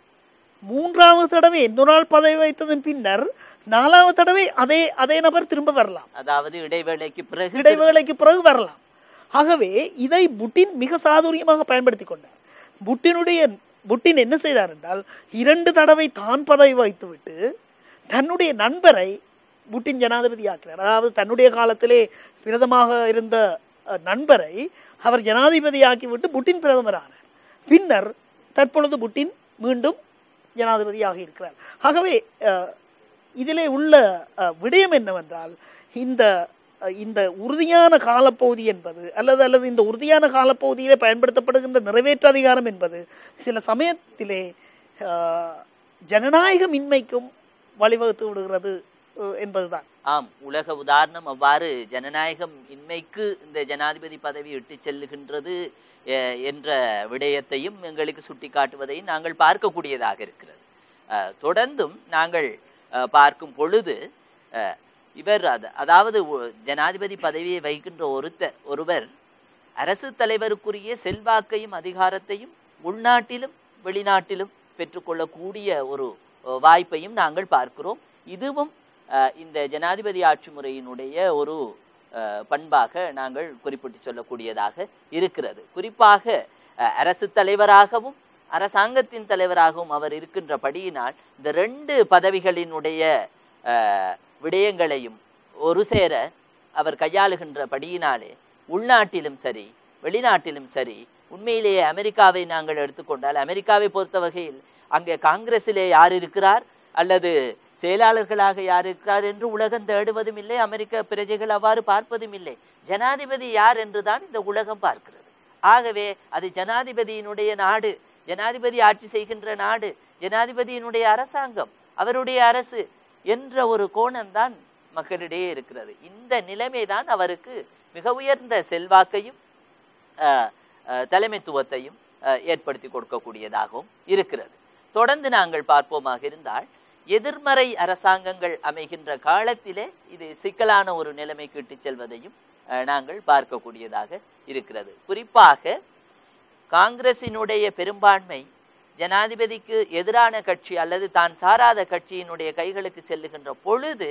மூன்றாவது தடவை இன்னொரு நாள் பதவி வைத்ததன் பின்னர் நாலாவது தடவை அதே அதே நபர் திரும்ப வரலாம் அதாவது இடைவேளைக்கு பிறகு இடைவேளைக்கு பிறகு வரலாம் ஆகவே இதை புட்டின் மிக சாதுரியமாக பயன்படுத்தி கொண்டார் புட்டினுடைய புட்டின் என்ன செய்தார் என்றால் இரண்டு தடவை தான் பதவி வைத்துவிட்டு தன்னுடைய நண்பரை புட்டின் ஜனாதிபதி ஆக்கினார் அதாவது தன்னுடைய காலத்திலே பிரதமாக இருந்த அஹ், நண்பரை அவர் ஜனாதிபதி ஆக்கிவிட்டு புட்டின் பிரதமர் ஆனார் பின்னர் தற்பொழுது புட்டின் மீண்டும் ஜனாதிபதியாக இருக்கிறார் ஆகவே அஹ், இதிலே உள்ள அஹ், விடயம் என்னவென்றால் இந்த அஹ், இந்த உறுதியான காலப்பகுதி என்பது அல்லது அல்லது இந்த உறுதியான காலப்பகுதியிலே பயன்படுத்தப்படுகின்ற நிறைவேற்று அதிகாரம் என்பது சில சமயத்திலே அஹ், ஜனநாயகமின்மைக்கும் வழிவகுத்து விடுகிறது அஹ், என்பதுதான் ஆம் உலக உதாரணம் அவ்வாறு ஜனநாயகம் இன்மைக்கு இந்த ஜனாதிபதி பதவி இட்டு செல்லுகின்றது அஹ், என்ற விடயத்தையும் எங்களுக்கு சுட்டிக்காட்டுவதையும் நாங்கள் பார்க்கக்கூடியதாக இருக்கிறது அஹ், தொடர்ந்தும் நாங்கள் அஹ், பார்க்கும் பொழுது அஹ், இவர் அத- அதாவது ஒ- ஜனாதிபதி பதவியை வகிக்கின்ற ஒருத்தர் ஒருவர் அரசு தலைவருக்குரிய செல்வாக்கையும் அதிகாரத்தையும் உள்நாட்டிலும் வெளிநாட்டிலும் பெற்றுக்கொள்ளக்கூடிய ஒரு அஹ், வாய்ப்பையும் நாங்கள் பார்க்கிறோம் இதுவும் அஹ், இந்த ஜனாதிபதி ஆட்சி முறையினுடைய ஒரு அஹ், பண்பாக நாங்கள் குறிப்பிட்டு சொல்லக்கூடியதாக இருக்கிறது குறிப்பாக அஹ், அரசு தலைவராகவும் அரசாங்கத்தின் தலைவராகவும் அவர் இருக்கின்றபடியினால் இந்த ரெண்டு பதவிகளினுடைய அஹ், விடயங்களையும் ஒரு சேர அவர் கையாளுகின்றபடியினாலே உள்நாட்டிலும் சரி வெளிநாட்டிலும் சரி உண்மையிலேயே அமெரிக்காவை நாங்கள் எடுத்துக்கொண்டால் அமெரிக்காவை பொறுத்த வகையில் அங்கே காங்கிரஸிலே யார் இருக்கிறார் அல்லது செயலாளர்களாக யார் இருக்கிறார் என்று உலகம் தேடுவதும் இல்லை அமெரிக்க பிரஜைகள் அவ்வாறு பார்ப்பதும் இல்லை ஜனாதிபதி யார் என்றுதான் இந்த உலகம் பார்க்கிறது ஆகவே அது ஜனாதிபதியினுடைய நாடு ஜனாதிபதி ஆட்சி செய்கின்ற நாடு ஜனாதிபதியினுடைய அரசாங்கம் அவருடைய அரசு என்ற ஒரு கோணம்தான் மக்களிடையே இருக்கிறது இந்த நிலைமைதான் அவருக்கு மிக உயர்ந்த செல்வாக்கையும் அஹ், அஹ், தலைமைத்துவத்தையும் அஹ், ஏற்படுத்தி கொடுக்கக்கூடியதாகவும் இருக்கிறது தொடர்ந்து நாங்கள் பார்ப்போமாக இருந்தால் எதிர்மறை அரசாங்கங்கள் அமைகின்ற காலத்திலே இது சிக்கலான ஒரு நிலைமைக்கு இட்டுச் செல்வதையும் அஹ், நாங்கள் பார்க்கக்கூடியதாக இருக்கிறது குறிப்பாக காங்கிரசினுடைய பெரும்பான்மை ஜனாதிபதிக்கு எதிரான கட்சி அல்லது தான் சாராத கட்சியினுடைய கைகளுக்கு செல்லுகின்ற பொழுது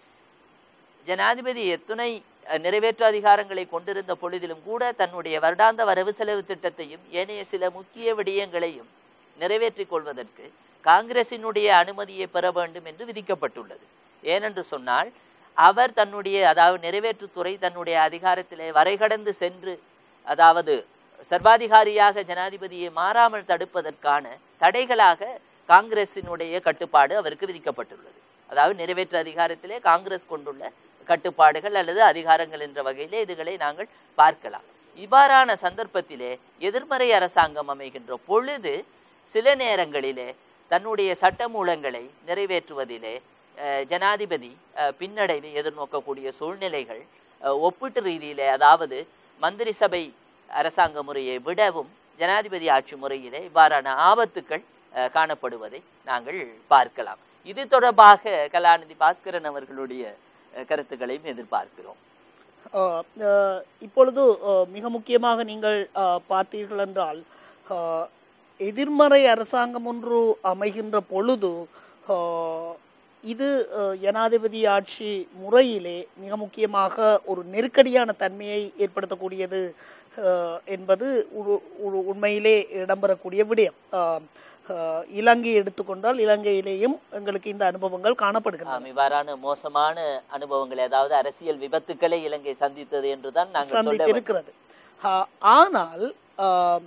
ஜனாதிபதி எத்துணை அஹ், நிறைவேற்று அதிகாரங்களை கொண்டிருந்த பொழுதிலும் கூட தன்னுடைய வருடாந்த வரவு செலவு திட்டத்தையும் ஏனைய சில முக்கிய விடயங்களையும் நிறைவேற்றிக் கொள்வதற்கு காங்கிரசினுடைய அனுமதியை பெற வேண்டும் என்று விதிக்கப்பட்டுள்ளது ஏனென்று சொன்னால் அவர் தன்னுடைய அதாவது நிறைவேற்றுத்துறை தன்னுடைய அதிகாரத்திலே வரைகடந்து சென்று அதாவது சர்வாதிகாரியாக ஜனாதிபதியை மாறாமல் தடுப்பதற்கான தடைகளாக காங்கிரசினுடைய கட்டுப்பாடு அவருக்கு விதிக்கப்பட்டுள்ளது அதாவது நிறைவேற்று அதிகாரத்திலே காங்கிரஸ் கொண்டுள்ள கட்டுப்பாடுகள் அல்லது அதிகாரங்கள் என்ற வகையிலே இதுகளை நாங்கள் பார்க்கலாம் இவ்வாறான சந்தர்ப்பத்திலே எதிர்மறை அரசாங்கம் அமைகின்ற பொழுது சில நேரங்களிலே தன்னுடைய சட்டமூலங்களை நிறைவேற்றுவதிலே அஹ், ஜனாதிபதி அஹ், பின்னடைவை எதிர்நோக்கக்கூடிய சூழ்நிலைகள் அஹ், ஒப்பீட்டு ரீதியிலே அதாவது மந்திரி சபை அரசாங்க முறையை விடவும் ஜனாதிபதி ஆட்சி முறையிலே இவ்வாறான ஆபத்துக்கள் அஹ், காணப்படுவதை நாங்கள் பார்க்கலாம் இது தொடர்பாக கலாநிதி பாஸ்கரன் அவர்களுடைய அஹ், கருத்துக்களையும் எதிர்பார்க்கிறோம் அஹ், அஹ், இப்பொழுது அஹ், மிக முக்கியமாக நீங்கள் அஹ், பார்த்தீர்கள் என்றால் அஹ், எதிர்மறை அரசாங்கம் ஒன்று அமைகின்ற பொழுது அஹ், இது அஹ், ஜனாதிபதி ஆட்சி முறையிலே மிக முக்கியமாக ஒரு நெருக்கடியான தன்மையை ஏற்படுத்தக்கூடியது அஹ், என்பது உ- உ- உண்மையிலே இடம்பெறக்கூடிய விடயம் அஹ், அஹ், இலங்கை எடுத்துக்கொண்டால் இலங்கையிலேயும் எங்களுக்கு இந்த அனுபவங்கள் காணப்படுகின்றன ஆம், இவ்வாறான மோசமான அனுபவங்கள் அதாவது அரசியல் விபத்துக்களை இலங்கை சந்தித்தது என்றுதான் நாங்கள் சொல்ல வேண்டும். சந்தித்திருக்கிறது ஆ- ஆனால் ஆம்,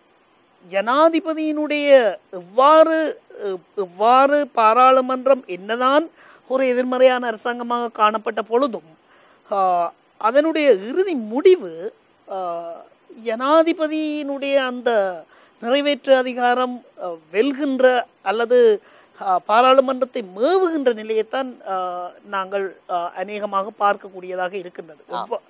ஜனாதிபதியினுடைய எவ்வாறு எவ்- எவ்வாறு பாராளுமன்றம் என்னதான் ஒரு எதிர்மறையான அரசாங்கமாக காணப்பட்ட பொழுதும் ஆ, அதனுடைய இறுதி முடிவு ஆ, ஜனாதிபதியினுடைய அந்த நிறைவேற்று அதிகாரம் அ, வெல்கின்ற அல்லது ஆ, பாராளுமன்றத்தை மேவுகின்ற நிலையைத்தான் ஆ, நாங்கள் ஆ, அநேகமாக பார்க்கக்கூடியதாக இருக்கின்றது எவ்வ-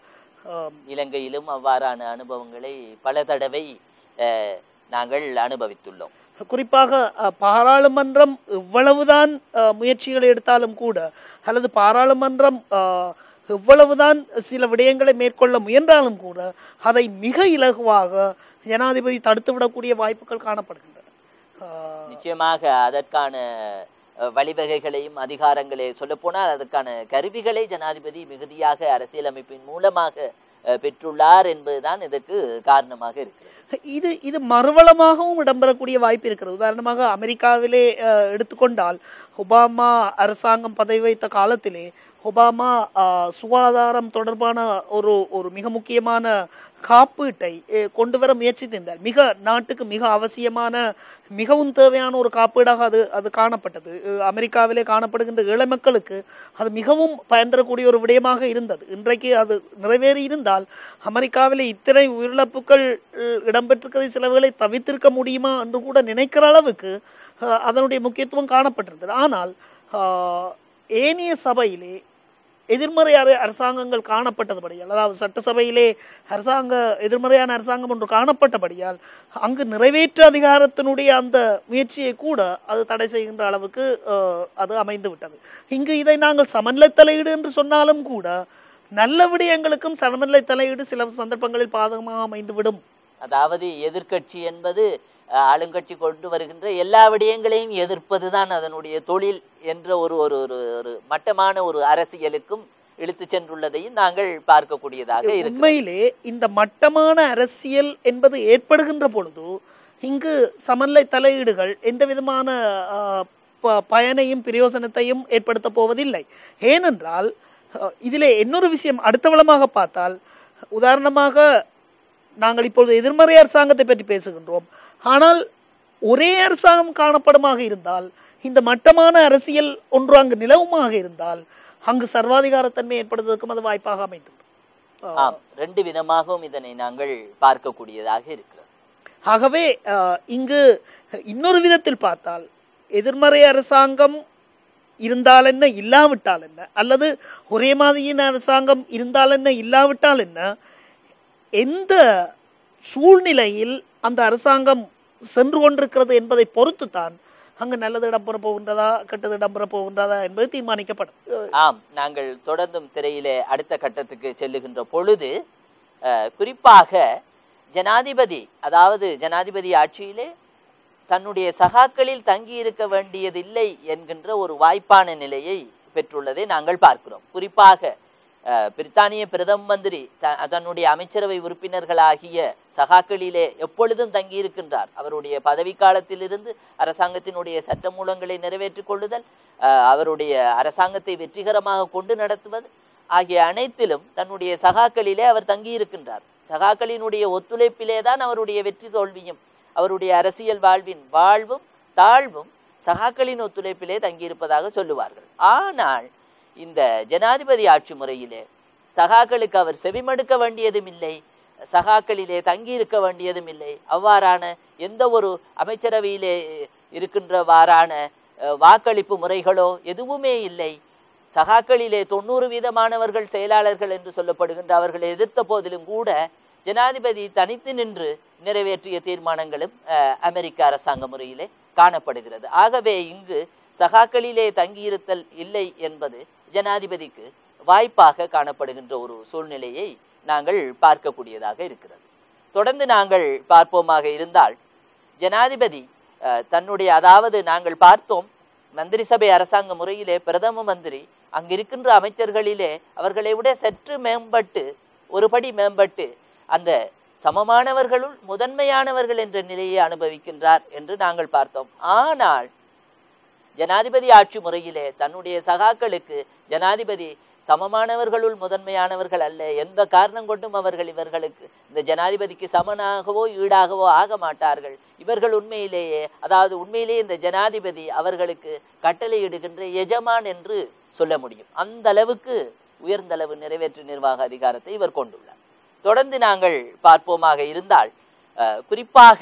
ஆம், இலங்கையிலும் அவ்வாறான அனுபவங்களை பல தடவை அஹ், நாங்கள் அனுபவித்துள்ளோம் குறிப்பாக அஹ், பாராளுமன்றம் எவ்வளவுதான் அஹ், முயற்சிகளை எடுத்தாலும் கூட அல்லது பாராளுமன்றம் அஹ், எவ்வளவுதான் சில விடயங்களை மேற்கொள்ள முயன்றாலும் கூட அதை மிக இலகுவாக ஜனாதிபதி தடுத்துவிடக்கூடிய வாய்ப்புகள் காணப்படுகின்றன அஹ், நிச்சயமாக அதற்கான அஹ், வழிவகைகளையும் அதிகாரங்களை சொல்லப்போனால் அதற்கான கருவிகளை ஜனாதிபதி மிகுதியாக அரசியலமைப்பின் மூலமாக அஹ், பெற்றுள்ளார் என்பதுதான் இதற்கு காரணமாக இருக்கிறது இது இது மறுவளமாகவும் இடம்பெறக்கூடிய வாய்ப்பு இருக்கிறது உதாரணமாக அமெரிக்காவிலே அஹ், எடுத்துக்கொண்டால் ஒபாமா அரசாங்கம் பதவி வைத்த காலத்திலே ஒபாமா அஹ், சுகாதாரம் தொடர்பான ஒரு ஒரு மிக முக்கியமான காப்பீட்டை அஹ், கொண்டு வர முயற்சித்திருந்தார் மிக நாட்டுக்கு மிக அவசியமான மிகவும் தேவையான ஒரு காப்பீடாக அது அது காணப்பட்டது அஹ், அமெரிக்காவிலே காணப்படுகின்ற ஏழை மக்களுக்கு அது மிகவும் பயன் தரக்கூடிய ஒரு விடயமாக இருந்தது இன்றைக்கு அது நிறைவேறி இருந்தால் அமெரிக்காவிலே இத்தனை உயிரிழப்புகள் அஹ், இடம்பெற்றிருக்கிறதை சிலவுகளை தவிர்த்திருக்க முடியுமா என்று கூட நினைக்கிற அளவுக்கு அஹ், அதனுடைய முக்கியத்துவம் காணப்பட்டிருந்தது ஆனால் அஹ், ஏனைய சபையிலே எதிர்மறை அர- அரசாங்கங்கள் காணப்பட்டதுபடியால் அதாவது சட்டசபையிலே அரசாங்க எதிர்மறையான அரசாங்கம் ஒன்று காணப்பட்டபடியால் அங்கு நிறைவேற்று அதிகாரத்தினுடைய அந்த முயற்சியை கூட அது தடை செய்கின்ற அளவுக்கு அஹ், அது அமைந்து விட்டது இங்கு இதை நாங்கள் சமநிலை தலையீடு என்று சொன்னாலும் கூட நல்ல விடயங்களுக்கும் சமநிலை தலையீடு சில சந்தர்ப்பங்களில் பாதகமாக அமைந்துவிடும் அதாவது எதிர்க்கட்சி என்பது அஹ், ஆளுங்கட்சி கொண்டு வருகின்ற எல்லா விடயங்களையும் எதிர்ப்பதுதான் அதனுடைய தொழில் என்ற ஒரு ஒரு ஒரு ஒரு மட்டமான ஒரு அரசியலுக்கும் இழுத்து சென்றுள்ளதையும் நாங்கள் பார்க்கக்கூடியதாக இருக்கு உண்மையிலே இந்த மட்டமான அரசியல் என்பது ஏற்படுகின்ற பொழுது இங்கு சமநிலை தலையீடுகள் எந்த விதமான ஆஹ், ப- பயனையும் பிரயோசனத்தையும் ஏற்படுத்த போவதில்லை ஏனென்றால் அஹ், இதிலே இன்னொரு விஷயம் அடுத்த வளமாக பார்த்தால் உதாரணமாக நாங்கள் இப்பொழுது எதிர்மறை அரசாங்கத்தை பற்றி பேசுகின்றோம் ஆனால் ஒரே அரசாங்கம் காணப்படுமாக இருந்தால் இந்த மட்டமான அரசியல் ஒன்று அங்கு நிலவுமாக இருந்தால் அங்கு சர்வாதிகாரத்தன்மை ஏற்படுவதற்கும் அது வாய்ப்பாக அமைந்துவிடும் ஆஹ், ஆம் ரெண்டு விதமாகவும் இதனை நாங்கள் பார்க்கக்கூடியதாக இருக்கிறது ஆகவே அஹ், இங்கு இன்னொரு விதத்தில் பார்த்தால் எதிர்மறை அரசாங்கம் இருந்தால் என்ன இல்லாவிட்டால் என்ன அல்லது ஒரே மாதிரியான அரசாங்கம் இருந்தால் என்ன இல்லாவிட்டால் என்ன எந்த சூழ்நிலையில் அந்த அரசாங்கம் சென்று கொண்டிருக்கிறது என்பதை பொறுத்துத்தான் அங்கு நல்லது இடம்பெற போகின்றதா கெட்டது இடம்பெற போகின்றதா என்பது தீர்மானிக்கப்படும் அஹ், ஆம் நாங்கள் தொடர்ந்தும் திரையிலே அடுத்த கட்டத்துக்கு செல்லுகின்ற பொழுது அஹ், குறிப்பாக ஜனாதிபதி அதாவது ஜனாதிபதி ஆட்சியிலே தன்னுடைய சகாக்களில் தங்கி இருக்க வேண்டியதில்லை என்கின்ற ஒரு வாய்ப்பான நிலையை பெற்றுள்ளதை நாங்கள் பார்க்கிறோம் குறிப்பாக அஹ், பிரித்தானிய பிரதம மந்திரி த- தன்னுடைய அமைச்சரவை உறுப்பினர்களாகிய சகாக்களிலே எப்பொழுதும் தங்கியிருக்கின்றார் அவருடைய பதவி காலத்திலிருந்து அரசாங்கத்தினுடைய சட்டமூலங்களை நிறைவேற்றிக் கொள்ளுதல் அஹ், அவருடைய அரசாங்கத்தை வெற்றிகரமாக கொண்டு நடத்துவது ஆகிய அனைத்திலும் தன்னுடைய சகாக்களிலே அவர் தங்கியிருக்கின்றார் சகாக்களினுடைய ஒத்துழைப்பிலே தான் அவருடைய வெற்றி தோல்வியும் அவருடைய அரசியல் வாழ்வின் வாழ்வும் தாழ்வும் சகாக்களின் ஒத்துழைப்பிலே தங்கியிருப்பதாக சொல்லுவார்கள் ஆனால் இந்த ஜனாதிபதி ஆட்சி முறையிலே சகாக்களுக்கு அவர் செவிமடுக்க வேண்டியதும் இல்லை சகாக்களிலே தங்கியிருக்க வேண்டியதும் இல்லை அவ்வாறான எந்த ஒரு அமைச்சரவையிலே இருக்கின்றவாறான அஹ், வாக்களிப்பு முறைகளோ எதுவுமே இல்லை சகாக்களிலே தொண்ணூறு வீதமானவர்கள் செயலாளர்கள் என்று சொல்லப்படுகின்ற அவர்களை எதிர்த்த போதிலும் கூட ஜனாதிபதி தனித்து நின்று நிறைவேற்றிய தீர்மானங்களும் அஹ், அமெரிக்க அரசாங்க முறையிலே காணப்படுகிறது ஆகவே இங்கு சகாக்களிலே தங்கியிருத்தல் இல்லை என்பது ஜனாதிபதிக்கு வாய்ப்பாக காணப்படுகின்ற ஒரு சூழ்நிலையை நாங்கள் பார்க்கக்கூடியதாக இருக்கிறது தொடர்ந்து நாங்கள் பார்ப்போமாக இருந்தால் ஜனாதிபதி அஹ், தன்னுடைய அதாவது நாங்கள் பார்த்தோம் மந்திரி சபை அரசாங்க முறையிலே பிரதம மந்திரி அங்கிருக்கின்ற அமைச்சர்களிலே அவர்களை விட சற்று மேம்பட்டு ஒருபடி மேம்பட்டு அந்த சமமானவர்களுள் முதன்மையானவர்கள் என்ற நிலையை அனுபவிக்கின்றார் என்று நாங்கள் பார்த்தோம் ஆனால் ஜனாதிபதி ஆட்சி முறையிலே தன்னுடைய சகாக்களுக்கு ஜனாதிபதி சமமானவர்களுள் முதன்மையானவர்கள் அல்ல எந்த காரணம் கொண்டும் அவர்கள் இவர்களுக்கு இந்த ஜனாதிபதிக்கு சமனாகவோ ஈடாகவோ ஆக மாட்டார்கள் இவர்கள் உண்மையிலேயே அதாவது உண்மையிலேயே இந்த ஜனாதிபதி அவர்களுக்கு கட்டளையிடுகின்ற எஜமான் என்று சொல்ல முடியும் அந்த அளவுக்கு உயர்ந்த அளவு நிறைவேற்று நிர்வாக அதிகாரத்தை இவர் கொண்டுள்ளார் தொடர்ந்து நாங்கள் பார்ப்போமாக இருந்தால் அஹ், குறிப்பாக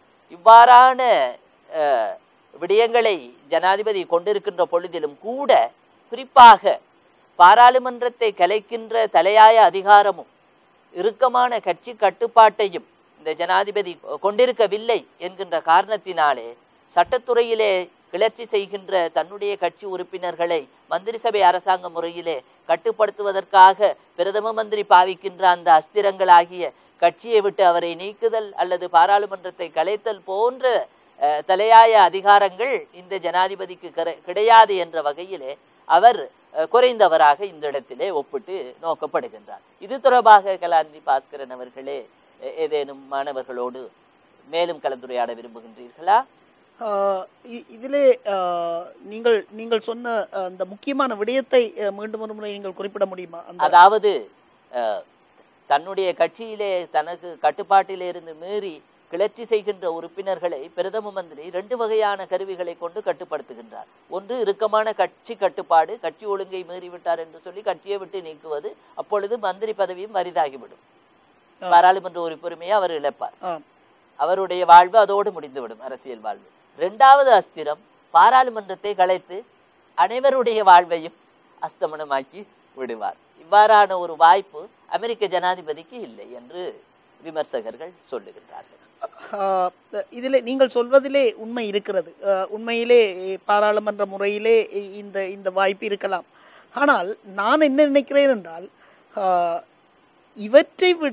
இவ்வாறான அஹ், விடயங்களை ஜனாதிபதி கொண்டிருக்கின்ற பொழுதிலும் கூட குறிப்பாக பாராளுமன்றத்தை கலைக்கின்ற தலையாய அதிகாரமும் இறுக்கமான கட்சி கட்டுப்பாட்டையும் இந்த ஜனாதிபதி கொண்டிருக்கவில்லை என்கின்ற காரணத்தினாலே சட்டத்துறையிலே கிளர்ச்சி செய்கின்ற தன்னுடைய கட்சி உறுப்பினர்களை மந்திரி சபை அரசாங்க முறையிலே கட்டுப்படுத்துவதற்காக பிரதம மந்திரி பாவிக்கின்ற அந்த அஸ்திரங்களாகிய கட்சியை விட்டு அவரை நீக்குதல் அல்லது பாராளுமன்றத்தை கலைத்தல் போன்ற அஹ், தலையாய அதிகாரங்கள் இந்த ஜனாதிபதிக்கு கர- கிடையாது என்ற வகையிலே அவர் அஹ், குறைந்தவராக இந்த இடத்திலே ஒப்பிட்டு நோக்கப்படுகின்றார் இது தொடர்பாக கலாநிதி பாஸ்கரன் அவர்களே எ- ஏதேனும் மாணவர்களோடு மேலும் கலந்துரையாட விரும்புகின்றீர்களா ஆஹ் இ- இதிலே ஆஹ், நீங்கள் நீங்கள் சொன்ன ஆஹ், அந்த முக்கியமான விடயத்தை ஆஹ், மீண்டும் ஒரு முறை நீங்கள் குறிப்பிட முடியுமா அந்த அதாவது அஹ், தன்னுடைய கட்சியிலே தனக்கு கட்டுப்பாட்டிலே இருந்து மீறி கிளர்ச்சி செய்கின்ற உறுப்பினர்களை பிரதம மந்திரி ரெண்டு வகையான கருவிகளை கொண்டு கட்டுப்படுத்துகின்றார் ஒன்று இறுக்கமான கட்சி கட்டுப்பாடு கட்சி ஒழுங்கை மீறிவிட்டார் என்று சொல்லி கட்சியை விட்டு நீக்குவது அப்பொழுது மந்திரி பதவியும் வரிதாகிவிடும் பாராளுமன்ற உறுப்புரிமையை அவர் இழப்பார் ஆம். அவருடைய வாழ்வு அதோடு முடிந்துவிடும் அரசியல் வாழ்வு இரண்டாவது அஸ்திரம் பாராளுமன்றத்தை கலைத்து அனைவருடைய வாழ்வையும் அஸ்தமனமாக்கி விடுவார் இவ்வாறான ஒரு வாய்ப்பு அமெரிக்க ஜனாதிபதிக்கு இல்லை என்று விமர்சகர்கள் சொல்லுகின்றார்கள் ஆஹ் இதிலே நீங்கள் சொல்வதிலே உண்மை இருக்கிறது ஆஹ் உண்மையிலே பாராளுமன்ற முறையிலே இ- இந்த இந்த வாய்ப்பு இருக்கலாம் ஆனால் நான் என்ன நினைக்கிறேன் என்றால் ஆஹ் இவற்றை விட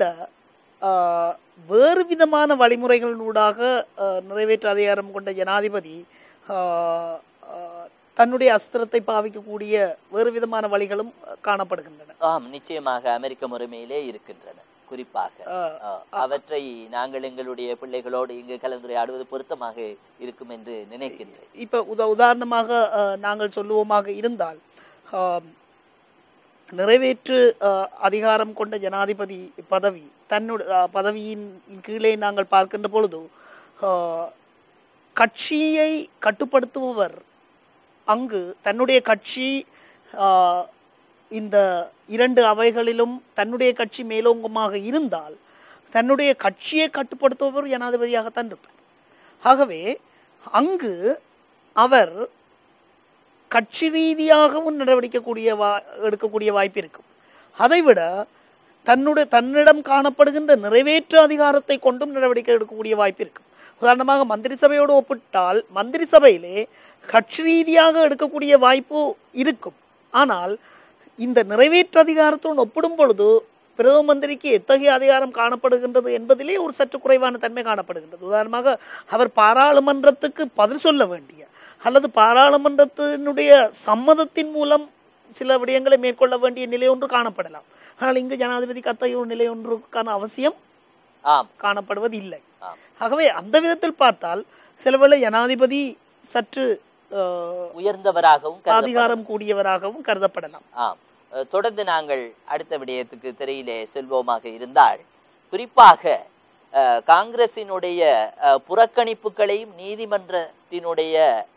ஆஹ் வேறு விதமான வழிமுறைகளினூடாக ஆஹ் நிறைவேற்று அதிகாரம் கொண்ட ஜனாதிபதி ஆஹ் ஆஹ் தன்னுடைய அஸ்திரத்தை பாவிக்கக்கூடிய வேறு விதமான வழிகளும் காணப்படுகின்றன ஆம் நிச்சயமாக அமெரிக்க முறைமையிலே இருக்கின்றன குறிப்பாக ஆஹ் அஹ், அவற்றை நாங்கள் எங்களுடைய பிள்ளைகளோடு இங்கு கலந்துரையாடுவது பொருத்தமாக இருக்கும் என்று நினைக்கின்றேன் இப்போ உத உதாரணமாக அஹ், நாங்கள் சொல்லுவோமாக இருந்தால் ஆம், நிறைவேற்று அஹ், அதிகாரம் கொண்ட ஜனாதிபதி பதவி தன்னுடைய அஹ், பதவியின் கீழே நாங்கள் பார்க்கின்ற பொழுது அஹ், கட்சியை கட்டுப்படுத்துபவர் அங்கு தன்னுடைய கட்சி ஆஹ், இந்த இரண்டு அவைகளிலும் தன்னுடைய கட்சி மேலோங்கமாக இருந்தால் தன்னுடைய கட்சியை கட்டுப்படுத்துபவர் ஜனாதிபதியாகத்தான் இருப்பார் ஆகவே அங்கு அவர் கட்சி ரீதியாகவும் நடவடிக்கக்கூடிய வா எடுக்கக்கூடிய வாய்ப்பு இருக்கும் அதைவிட தன்னுடைய தன்னிடம் காணப்படுகின்ற நிறைவேற்று அதிகாரத்தை கொண்டும் நடவடிக்கை எடுக்கக்கூடிய வாய்ப்பு இருக்கும் உதாரணமாக மந்திரி சபையோடு ஒப்பிட்டால் மந்திரி சபையிலே கட்சி ரீதியாக எடுக்கக்கூடிய வாய்ப்பு இருக்கும் ஆனால் இந்த நிறைவேற்று அதிகாரத்துடன் ஒப்பிடும் பொழுது பிரதம மந்திரிக்கு எத்தகைய அதிகாரம் காணப்படுகின்றது என்பதிலே ஒரு சற்று குறைவான தன்மை காணப்படுகின்றது உதாரணமாக அவர் பாராளுமன்றத்துக்கு பதில் சொல்ல வேண்டிய அல்லது பாராளுமன்றத்தினுடைய சம்மதத்தின் மூலம் சில விடயங்களை மேற்கொள்ள வேண்டிய நிலை ஒன்று காணப்படலாம் ஆனால் இங்கு ஜனாதிபதிக்கு அத்தகைய ஒரு நிலை ஒன்றுக்கான அவசியம் ஆம் காணப்படுவது இல்லை ஆம் ஆகவே அந்த விதத்தில் பார்த்தால் சிலவேளை ஜனாதிபதி சற்று அஹ், உயர்ந்தவராகவும் கருதப்பட- அதிகாரம் கூடியவராகவும் கருதப்படலாம் ஆம் அஹ், தொடர்ந்து நாங்கள் அடுத்த விடயத்துக்கு திரையிலே செல்வோமாக இருந்தால் குறிப்பாக அஹ், காங்கிரசினுடைய அஹ், புறக்கணிப்புகளையும் நீதிமன்றத்தினுடைய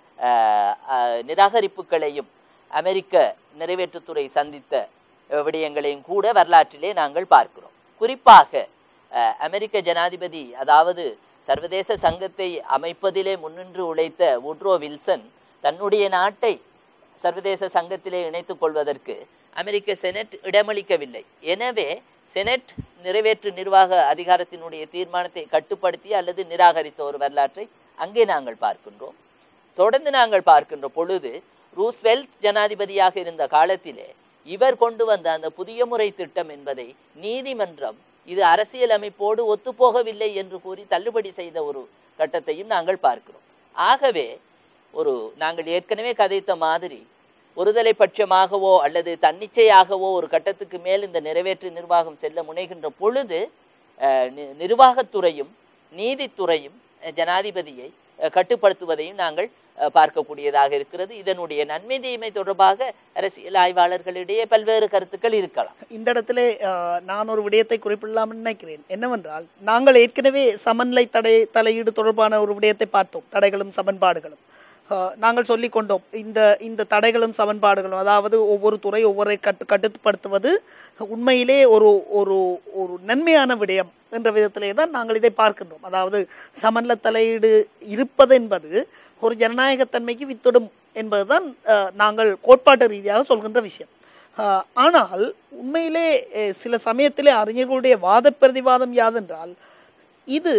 அஹ், அஹ், நிராகரிப்புகளையும் அமெரிக்க நிறைவேற்றுத்துறை சந்தித்த அஹ், விடயங்களையும் கூட வரலாற்றிலே நாங்கள் பார்க்கிறோம் குறிப்பாக அஹ், அமெரிக்க ஜனாதிபதி அதாவது சர்வதேச சங்கத்தை அமைப்பதிலே முன்னின்று உழைத்த உட்ரோ வில்சன் தன்னுடைய நாட்டை சர்வதேச சங்கத்திலே இணைத்துக் கொள்வதற்கு அமெரிக்க செனட் இடமளிக்கவில்லை எனவே செனட் நிறைவேற்று நிர்வாக அதிகாரத்தினுடைய தீர்மானத்தை கட்டுப்படுத்தி அல்லது நிராகரித்த ஒரு வரலாற்றை அங்கே நாங்கள் பார்க்கின்றோம் தொடர்ந்து நாங்கள் பார்க்கின்ற பொழுது ரூஸ்வெல்ட் ஜனாதிபதியாக இருந்த காலத்திலே இவர் கொண்டு வந்த அந்த புதிய முறை திட்டம் என்பதை நீதிமன்றம் இது அரசியல் அமைப்போடு ஒத்துப்போகவில்லை என்று கூறி தள்ளுபடி செய்த ஒரு கட்டத்தையும் நாங்கள் பார்க்கிறோம் ஆகவே ஒரு நாங்கள் ஏற்கனவே கதைத்த மாதிரி ஒருதலை பட்சமாகவோ அல்லது தன்னிச்சையாகவோ ஒரு கட்டத்துக்கு மேல் இந்த நிறைவேற்று நிர்வாகம் செல்ல முனைகின்ற பொழுது அஹ், நி- நிர்வாகத்துறையும் நீதித்துறையும் அஹ், ஜனாதிபதியை அஹ், கட்டுப்படுத்துவதையும் நாங்கள் அஹ், பார்க்கக்கூடியதாக இருக்கிறது இதனுடைய நன்மை தீமை தொடர்பாக அரசியல் ஆய்வாளர்களிடையே பல்வேறு கருத்துக்கள் இருக்கலாம் இந்த இடத்திலே அஹ், நான் ஒரு விடயத்தை குறிப்பிடலாம் நினைக்கிறேன் என்னவென்றால் நாங்கள் ஏற்கனவே சமநிலை தடை தலையீடு தொடர்பான ஒரு விடயத்தை பார்த்தோம் தடைகளும் சமன்பாடுகளும் அஹ், நாங்கள் சொல்லிக் கொண்டோம் இந்த இந்த தடைகளும் சமன்பாடுகளும் அதாவது ஒவ்வொரு துறை ஒவ்வொரு கட்டு கட்டுப்படுத்துவது உண்மையிலே ஒரு ஒரு ஒரு நன்மையான விடயம் என்ற விதத்திலே தான் நாங்கள் இதை பார்க்கின்றோம் அதாவது சமநிலை தலையீடு இருப்பது என்பது ஒரு ஜனநாயகத்தன்மைக்கு வித்திடும் என்பதுதான் அஹ், நாங்கள் கோட்பாட்டு ரீதியாக சொல்கின்ற விஷயம் ஆஹ், ஆனால் உண்மையிலே அஹ், சில சமயத்திலே அறிஞர்களுடைய வாத பிரதிவாதம் யாதென்றால் இது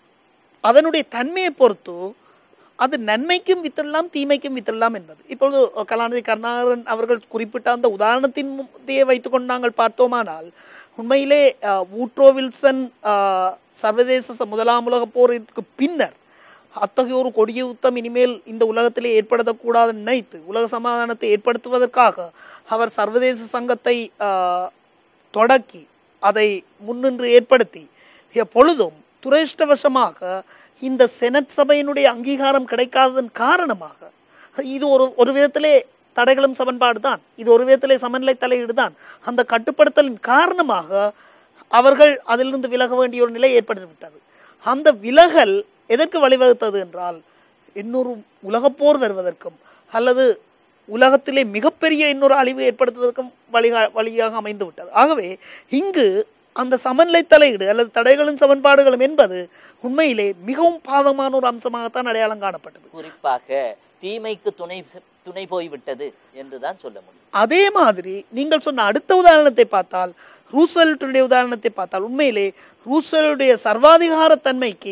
அதனுடைய தன்மையை பொறுத்து அது நன்மைக்கும் வித்தரலாம் தீமைக்கும் வித்தரலாம் என்பது இப்பொழுது கலாநிதி கருணாகரன் அவர்கள் குறிப்பிட்ட அந்த உதாரணத்தின் முத்தையே வைத்துக்கொண்டு நாங்கள் பார்த்தோமானால் உண்மையிலே அஹ், வூட்ரோ வில்சன் அஹ், சர்வதேச ச- முதலாம் உலகப் போரிற்கு பின்னர் அத்தகைய ஒரு கொடிய யுத்தம் இனிமேல் இந்த உலகத்திலே ஏற்படுத்தக்கூடாது நினைத்து உலக சமாதானத்தை ஏற்படுத்துவதற்காக அவர் சர்வதேச சங்கத்தை அஹ், தொடக்கி அதை முன்னின்று ஏற்படுத்தி எப்பொழுதும் துரதிருஷ்டவசமாக இந்த செனட் சபையினுடைய அங்கீகாரம் கிடைக்காததன் காரணமாக இது ஒரு ஒரு விதத்திலே தடைகளும் சமன்பாடு தான் இது ஒரு விதத்திலே சமநிலை தலையீடு தான் அந்த கட்டுப்படுத்தலின் காரணமாக அவர்கள் அதிலிருந்து விலக வேண்டிய ஒரு நிலை ஏற்பட்டுவிட்டது அந்த விலகல் எதற்கு வழிவகுத்தது என்றால் இன்னொரு உலகப்போர் வருவதற்கும் அல்லது உலகத்திலே மிகப்பெரிய இன்னொரு அழிவு ஏற்படுத்துவதற்கும் வழிகா வழியாக அமைந்து விட்டது ஆகவே இங்கு அந்த சமநிலை தலையீடு அல்லது தடைகளும் சமன்பாடுகளும் என்பது உண்மையிலே மிகவும் பாதமான ஒரு அம்சமாகத்தான் அடையாளம் காணப்பட்டது குறிப்பாக தீமைக்கு துணை துணை போய்விட்டது என்றுதான் சொல்ல முடியும் அதே மாதிரி நீங்கள் சொன்ன அடுத்த உதாரணத்தை பார்த்தால் ரூஸ்வெல்ட்டுடைய உதாரணத்தை பார்த்தால் உண்மையிலே ரூஸ்வெல்ட்டுடைய சர்வாதிகார தன்மைக்கு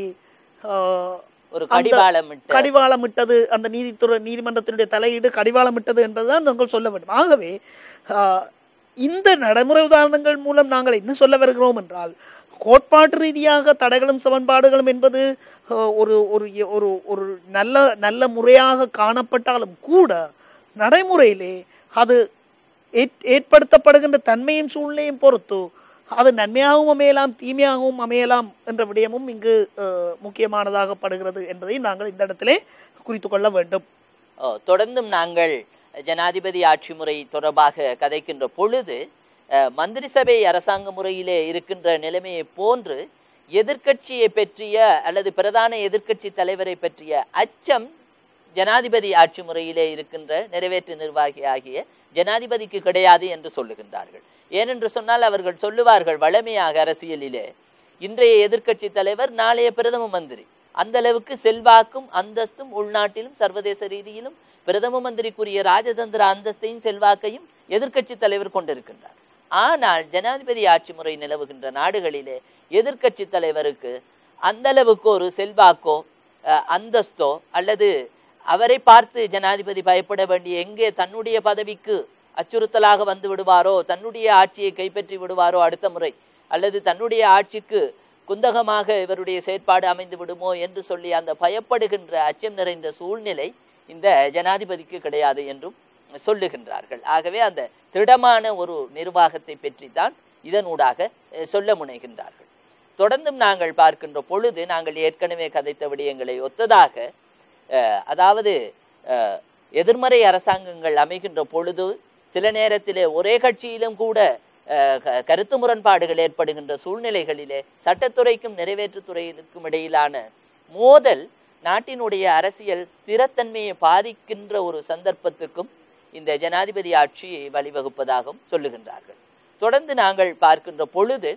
ஆஹ், ஒரு அந்த கடிவாளமிட்ட கடிவாளமிட்டது அந்த நீதித்துறை நீதிமன்றத்தினுடைய தலையீடு கடிவாளமிட்டது என்பதுதான் நாங்கள் சொல்ல வேண்டும் ஆகவே ஆஹ், இந்த நடைமுறை உதாரணங்கள் மூலம் நாங்கள் என்ன சொல்ல வருகிறோம் என்றால் கோட்பாட்டு ரீதியாக தடைகளும் சமன்பாடுகளும் என்பது ஆஹ், ஒரு ஒரு ஒரு ஒரு நல்ல நல்ல முறையாக காணப்பட்டாலும் கூட நடைமுறையிலே அது ஏற்- ஏற்படுத்தப்படுகின்ற தன்மையும் சூழ்நிலையும் பொறுத்து அது நன்மையாகவும் அமையலாம் தீமையாகவும் அமையலாம் என்ற விடயமும் இங்கு அஹ், முக்கியமானதாகப்படுகிறது என்பதை நாங்கள் இந்த இடத்திலே குறித்து கொள்ள வேண்டும் ஓ, தொடர்ந்தும் நாங்கள் ஜனாதிபதி ஆட்சி முறை தொடர்பாக கதைக்கின்ற பொழுது அஹ், மந்திரி சபை அரசாங்க முறையிலே இருக்கின்ற நிலைமையை போன்று எதிர்க்கட்சியை பற்றிய அல்லது பிரதான எதிர்க்கட்சி தலைவரை பற்றிய அச்சம் ஜனாதிபதி ஆட்சி முறையிலே இருக்கின்ற நிறைவேற்று நிர்வாகி ஆகிய ஜனாதிபதிக்கு கிடையாது என்று சொல்லுகின்றார்கள் ஏனென்று சொன்னால் அவர்கள் சொல்லுவார்கள் வழமையாக அரசியலிலே இன்றைய எதிர்க்கட்சி தலைவர் நாளைய பிரதம மந்திரி அந்த அளவுக்கு செல்வாக்கும் அந்தஸ்தும் உள்நாட்டிலும் சர்வதேச ரீதியிலும் பிரதம மந்திரிக்குரிய ராஜதந்திர அந்தஸ்தையும் செல்வாக்கையும் எதிர்க்கட்சி தலைவர் கொண்டிருக்கின்றார் ஆனால் ஜனாதிபதி ஆட்சி முறை நிலவுகின்ற நாடுகளிலே எதிர்க்கட்சி தலைவருக்கு அந்த அளவுக்கு ஒரு செல்வாக்கோ அஹ், அந்தஸ்தோ அல்லது அவரை பார்த்து ஜனாதிபதி பயப்பட வேண்டிய எங்கே தன்னுடைய பதவிக்கு அச்சுறுத்தலாக வந்து விடுவாரோ தன்னுடைய ஆட்சியை கைப்பற்றி விடுவாரோ அடுத்த முறை அல்லது தன்னுடைய ஆட்சிக்கு குந்தகமாக இவருடைய செயற்பாடு அமைந்து விடுமோ என்று சொல்லி அந்த பயப்படுகின்ற அச்சம் நிறைந்த சூழ்நிலை இந்த ஜனாதிபதிக்கு கிடையாது என்றும் சொல்லுகின்றார்கள் ஆகவே அந்த திடமான ஒரு நிர்வாகத்தை பற்றி தான் இதனூடாக அஹ், சொல்ல முனைகின்றார்கள் தொடர்ந்தும் நாங்கள் பார்க்கின்ற பொழுது நாங்கள் ஏற்கனவே கதைத்த விடயங்களை ஒத்ததாக அஹ், அதாவது அஹ், எதிர்மறை அரசாங்கங்கள் அமைகின்ற பொழுது சில நேரத்திலே ஒரே கட்சியிலும் கூட அஹ், க- கருத்து முரண்பாடுகள் ஏற்படுகின்ற சூழ்நிலைகளிலே சட்டத்துறைக்கும் நிறைவேற்றுத்துறைக்கும் இடையிலான மோதல் நாட்டினுடைய அரசியல் ஸ்திரத்தன்மையை பாதிக்கின்ற ஒரு சந்தர்ப்பத்துக்கும் இந்த ஜனாதிபதி ஆட்சி வழிவகுப்பதாகவும் சொல்லுகின்றார்கள் தொடர்ந்து நாங்கள் பார்க்கின்ற பொழுது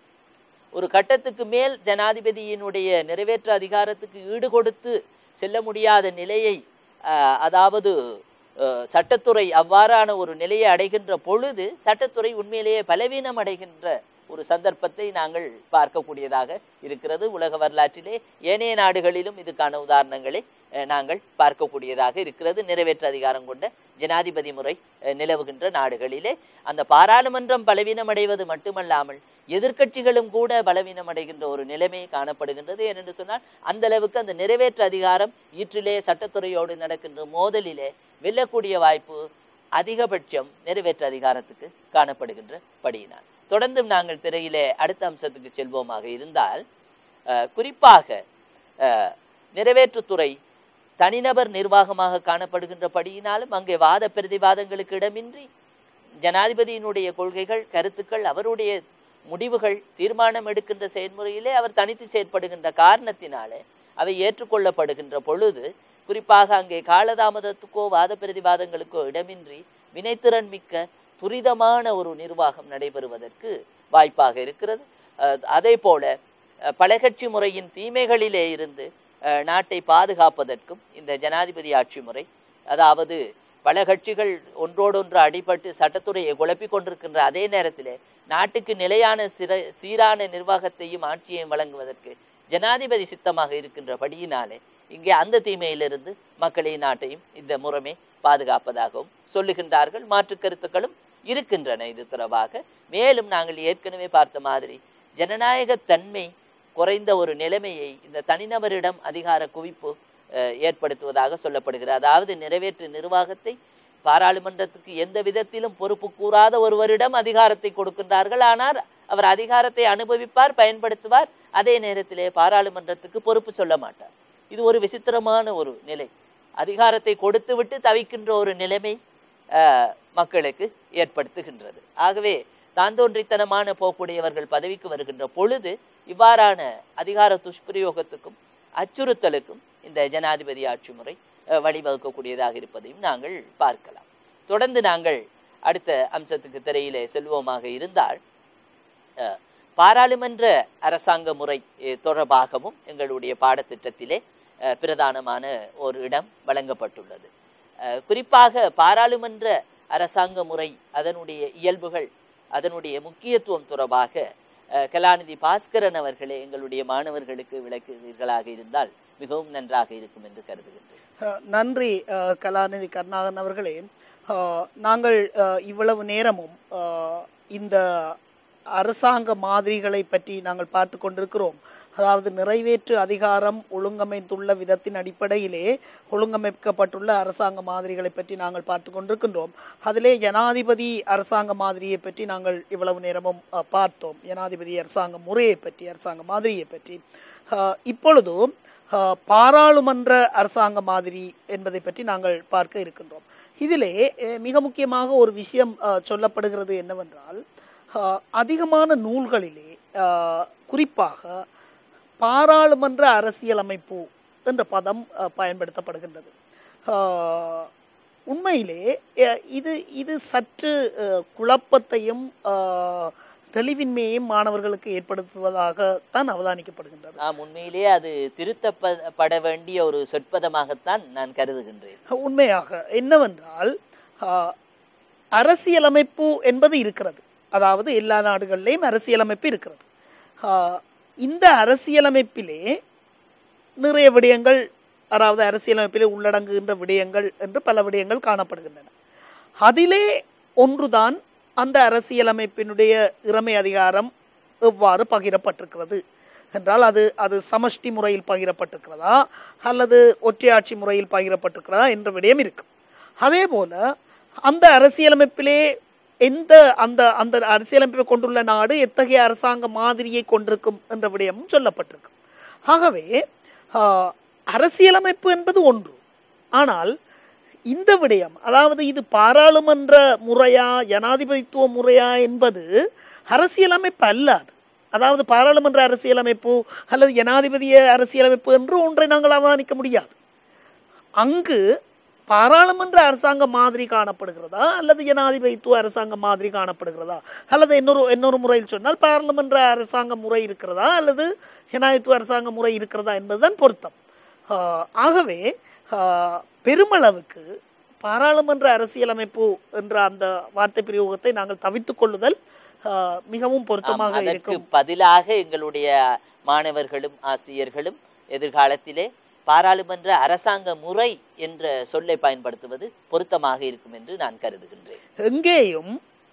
ஒரு கட்டத்துக்கு மேல் ஜனாதிபதியினுடைய நிறைவேற்று அதிகாரத்துக்கு ஈடு கொடுத்து செல்ல முடியாத நிலையை ஆஹ், அதாவது ஆஹ், சட்டத்துறை அவ்வாறான ஒரு நிலையை அடைகின்ற பொழுது சட்டத்துறை உண்மையிலேயே பலவீனம் அடைகின்ற ஒரு சந்தர்ப்பத்தை நாங்கள் பார்க்கக்கூடியதாக இருக்கிறது உலக வரலாற்றிலே ஏனைய நாடுகளிலும் இதுக்கான உதாரணங்களை அஹ், நாங்கள் பார்க்கக்கூடியதாக இருக்கிறது நிறைவேற்று அதிகாரம் கொண்ட ஜனாதிபதி முறை அஹ், நிலவுகின்ற நாடுகளிலே அந்த பாராளுமன்றம் பலவீனம் அடைவது மட்டுமல்லாமல் எதிர்க்கட்சிகளும் கூட பலவீனம் அடைகின்ற ஒரு நிலைமை காணப்படுகின்றது ஏனென்று சொன்னால் அந்த அளவுக்கு அந்த நிறைவேற்று அதிகாரம் ஈற்றிலே சட்டத்துறையோடு நடக்கின்ற மோதலிலே வெல்லக்கூடிய வாய்ப்பு அதிகபட்சம் நிறைவேற்று அதிகாரத்துக்கு காணப்படுகின்ற படியினால் தொடர்ந்தும் நாங்கள் திரையிலே அடுத்த அம்சத்துக்கு செல்வோமாக இருந்தால் அஹ், குறிப்பாக அஹ், நிறைவேற்றுத்துறை தனிநபர் நிர்வாகமாக காணப்படுகின்ற படியினாலும் அங்கே வாத பிரதிவாதங்களுக்கு இடமின்றி ஜனாதிபதியினுடைய கொள்கைகள் கருத்துக்கள் அவருடைய முடிவுகள் தீர்மானம் எடுக்கின்ற செயல்முறையிலே அவர் தனித்து செயற்படுகின்ற காரணத்தினாலே அவை ஏற்றுக்கொள்ளப்படுகின்ற பொழுது குறிப்பாக அங்கே காலதாமதத்துக்கோ வாத பிரதிவாதங்களுக்கோ இடமின்றி வினைத்திறன் மிக்க துரிதமான ஒரு நிர்வாகம் நடைபெறுவதற்கு வாய்ப்பாக இருக்கிறது அஹ், அதே போல அஹ், பலகட்சி முறையின் தீமைகளிலே இருந்து அஹ், நாட்டை பாதுகாப்பதற்கும் இந்த ஜனாதிபதி ஆட்சி முறை அதாவது பல கட்சிகள் ஒன்றோடொன்று அடிபட்டு சட்டத்துறையை குழப்பிக் கொண்டிருக்கின்ற அதே நேரத்திலே நாட்டுக்கு நிலையான சிற சீரான நிர்வாகத்தையும் ஆட்சியையும் வழங்குவதற்கு ஜனாதிபதி சித்தமாக இருக்கின்றபடியினாலே இங்கே அந்த தீமையிலிருந்து மக்களையும் நாட்டையும் இந்த முறைமை பாதுகாப்பதாகவும் சொல்லுகின்றார்கள் மாற்று கருத்துக்களும் இருக்கின்றன இது தொடர்பாக மேலும் நாங்கள் ஏற்கனவே பார்த்த மாதிரி ஜனநாயக தன்மை குறைந்த ஒரு நிலைமையை இந்த தனிநபரிடம் அதிகார குவிப்பு அஹ், ஏற்படுத்துவதாக சொல்லப்படுகிறது அதாவது நிறைவேற்று நிர்வாகத்தை பாராளுமன்றத்துக்கு எந்த விதத்திலும் பொறுப்பு கூறாத ஒருவரிடம் அதிகாரத்தை கொடுக்கின்றார்கள் ஆனால் அவர் அதிகாரத்தை அனுபவிப்பார் பயன்படுத்துவார் அதே நேரத்திலே பாராளுமன்றத்துக்கு பொறுப்பு சொல்ல மாட்டார் இது ஒரு விசித்திரமான ஒரு நிலை அதிகாரத்தை கொடுத்துவிட்டு தவிக்கின்ற ஒரு நிலைமை அஹ், மக்களுக்கு ஏற்படுத்துகின்றது ஆகவே தான் தோன்றித்தனமான போக்குடையவர்கள் பதவிக்கு வருகின்ற பொழுது இவ்வாறான அதிகார துஷ்பிரயோகத்துக்கும் அச்சுறுத்தலுக்கும் இந்த ஜனாதிபதி ஆட்சி முறை அஹ், வழிவகுக்கக்கூடியதாக இருப்பதையும் நாங்கள் பார்க்கலாம் தொடர்ந்து நாங்கள் அடுத்த அம்சத்துக்கு திரையிலே செல்வோமாக இருந்தால் அஹ், பாராளுமன்ற அரசாங்க முறை அஹ், தொடர்பாகவும் எங்களுடைய பாடத்திட்டத்திலே அஹ், பிரதானமான ஒரு இடம் வழங்கப்பட்டுள்ளது அஹ், குறிப்பாக பாராளுமன்ற அரசாங்க முறை அதனுடைய இயல்புகள் அதனுடைய முக்கியத்துவம் தொடர்பாக அஹ், கலாநிதி பாஸ்கரன் அவர்களே எங்களுடைய மாணவர்களுக்கு விளக்குவீர்களாக இருந்தால் மிகவும் நன்றாக இருக்கும் என்று கருதுகின்றேன் அஹ், நன்றி அஹ், கலாநிதி கருணாகரன் அவர்களே அஹ், நாங்கள் அஹ், இவ்வளவு நேரமும் அஹ், இந்த அரசாங்க மாதிரிகளை பற்றி நாங்கள் பார்த்து கொண்டிருக்கிறோம் அதாவது நிறைவேற்று அதிகாரம் ஒழுங்கமைத்துள்ள விதத்தின் அடிப்படையிலே ஒழுங்கமைக்கப்பட்டுள்ள அரசாங்க மாதிரிகளை பற்றி நாங்கள் பார்த்து கொண்டிருக்கின்றோம் அதிலே ஜனாதிபதி அரசாங்க மாதிரியை பற்றி நாங்கள் இவ்வளவு நேரமும் அஹ், பார்த்தோம் ஜனாதிபதி அரசாங்க முறையை பற்றி அரசாங்க மாதிரியை பற்றி அஹ், இப்பொழுது அஹ், பாராளுமன்ற அரசாங்க மாதிரி என்பதை பற்றி நாங்கள் பார்க்க இருக்கின்றோம் இதிலே அஹ், மிக முக்கியமாக ஒரு விஷயம் அஹ், சொல்லப்படுகிறது என்னவென்றால் அஹ், அதிகமான நூல்களிலே அஹ், குறிப்பாக பாராளுமன்ற அரசியலமைப்பு என்ற பதம் அஹ், பயன்படுத்தப்படுகின்றது அஹ், உண்மையிலே அஹ், இது இது சற்று அஹ், குழப்பத்தையும் அஹ், தெளிவின்மையையும் மாணவர்களுக்கு ஏற்படுத்துவதாக தான் அவதானிக்கப்படுகின்றது நாம் உண்மையிலேயே அது திருத்தப்பட வேண்டிய ஒரு சொற்பதமாகத்தான் நான் கருதுகின்றேன் உண்மையாக என்னவென்றால் ஆஹ், அரசியலமைப்பு என்பது இருக்கிறது அதாவது எல்லா நாடுகளிலேயும் அரசியலமைப்பு இருக்கிறது ஆஹ், இந்த அரசியலமைப்பிலே நிறைய விடயங்கள் அதாவது அரசியலமைப்பிலே உள்ளடங்குகின்ற விடயங்கள் என்று பல விடயங்கள் காணப்படுகின்றன அதிலே ஒன்றுதான் அந்த அரசியலமைப்பினுடைய இறமை அதிகாரம் எவ்வாறு பகிரப்பட்டிருக்கிறது என்றால் அது அது சமஷ்டி முறையில் பகிரப்பட்டிருக்கிறதா அல்லது ஒற்றையாட்சி முறையில் பகிரப்பட்டிருக்கிறதா என்ற விடயம் இருக்கும் அதே போல அந்த அரசியலமைப்பிலே எந்த அந்த அந்த அரசியலமைப்பை கொண்டுள்ள நாடு எத்தகைய அரசாங்க மாதிரியை கொண்டிருக்கும் என்ற விடயமும் சொல்லப்பட்டிருக்கும் ஆகவே ஆஹ், அரசியலமைப்பு என்பது ஒன்று ஆனால் இந்த விடயம் அதாவது இது பாராளுமன்ற முறையா ஜனாதிபதித்துவ முறையா என்பது அரசியலமைப்பு அல்ல அது அதாவது பாராளுமன்ற அரசியலமைப்பு அல்லது ஜனாதிபதிய அரசியலமைப்பு என்று ஒன்றை நாங்கள் அவதானிக்க முடியாது அங்கு பாராளுமன்ற அரசாங்க மாதிரி காணப்படுகிறதா அல்லது ஜனாதிபதித்துவ அரசாங்க மாதிரி காணப்படுகிறதா அல்லது இன்னொரு இன்னொரு முறையில் சொன்னால் பாராளுமன்ற அரசாங்க முறை இருக்கிறதா அல்லது ஜனாதிபதித்துவ அரசாங்க முறை இருக்கிறதா என்பதுதான் பொருத்தம் ஆஹ் ஆகவே ஆஹ் பெருமளவுக்கு பாராளுமன்ற அரசியலமைப்பு என்ற அந்த வார்த்தை பிரயோகத்தை நாங்கள் தவித்துக் கொள்ளுதல் ஆஹ் மிகவும் ஆம், பொருத்தமாக அதற்கு இருக்கும் பதிலாக எங்களுடைய மாணவர்களும் ஆசிரியர்களும் எதிர்காலத்திலே பாராளுமன்ற அரசாங்க முறை என்ற சொல்லை பயன்படுத்துவது பொருத்தமாக இருக்கும் என்று நான் கருதுகின்றேன் எங்கேயும்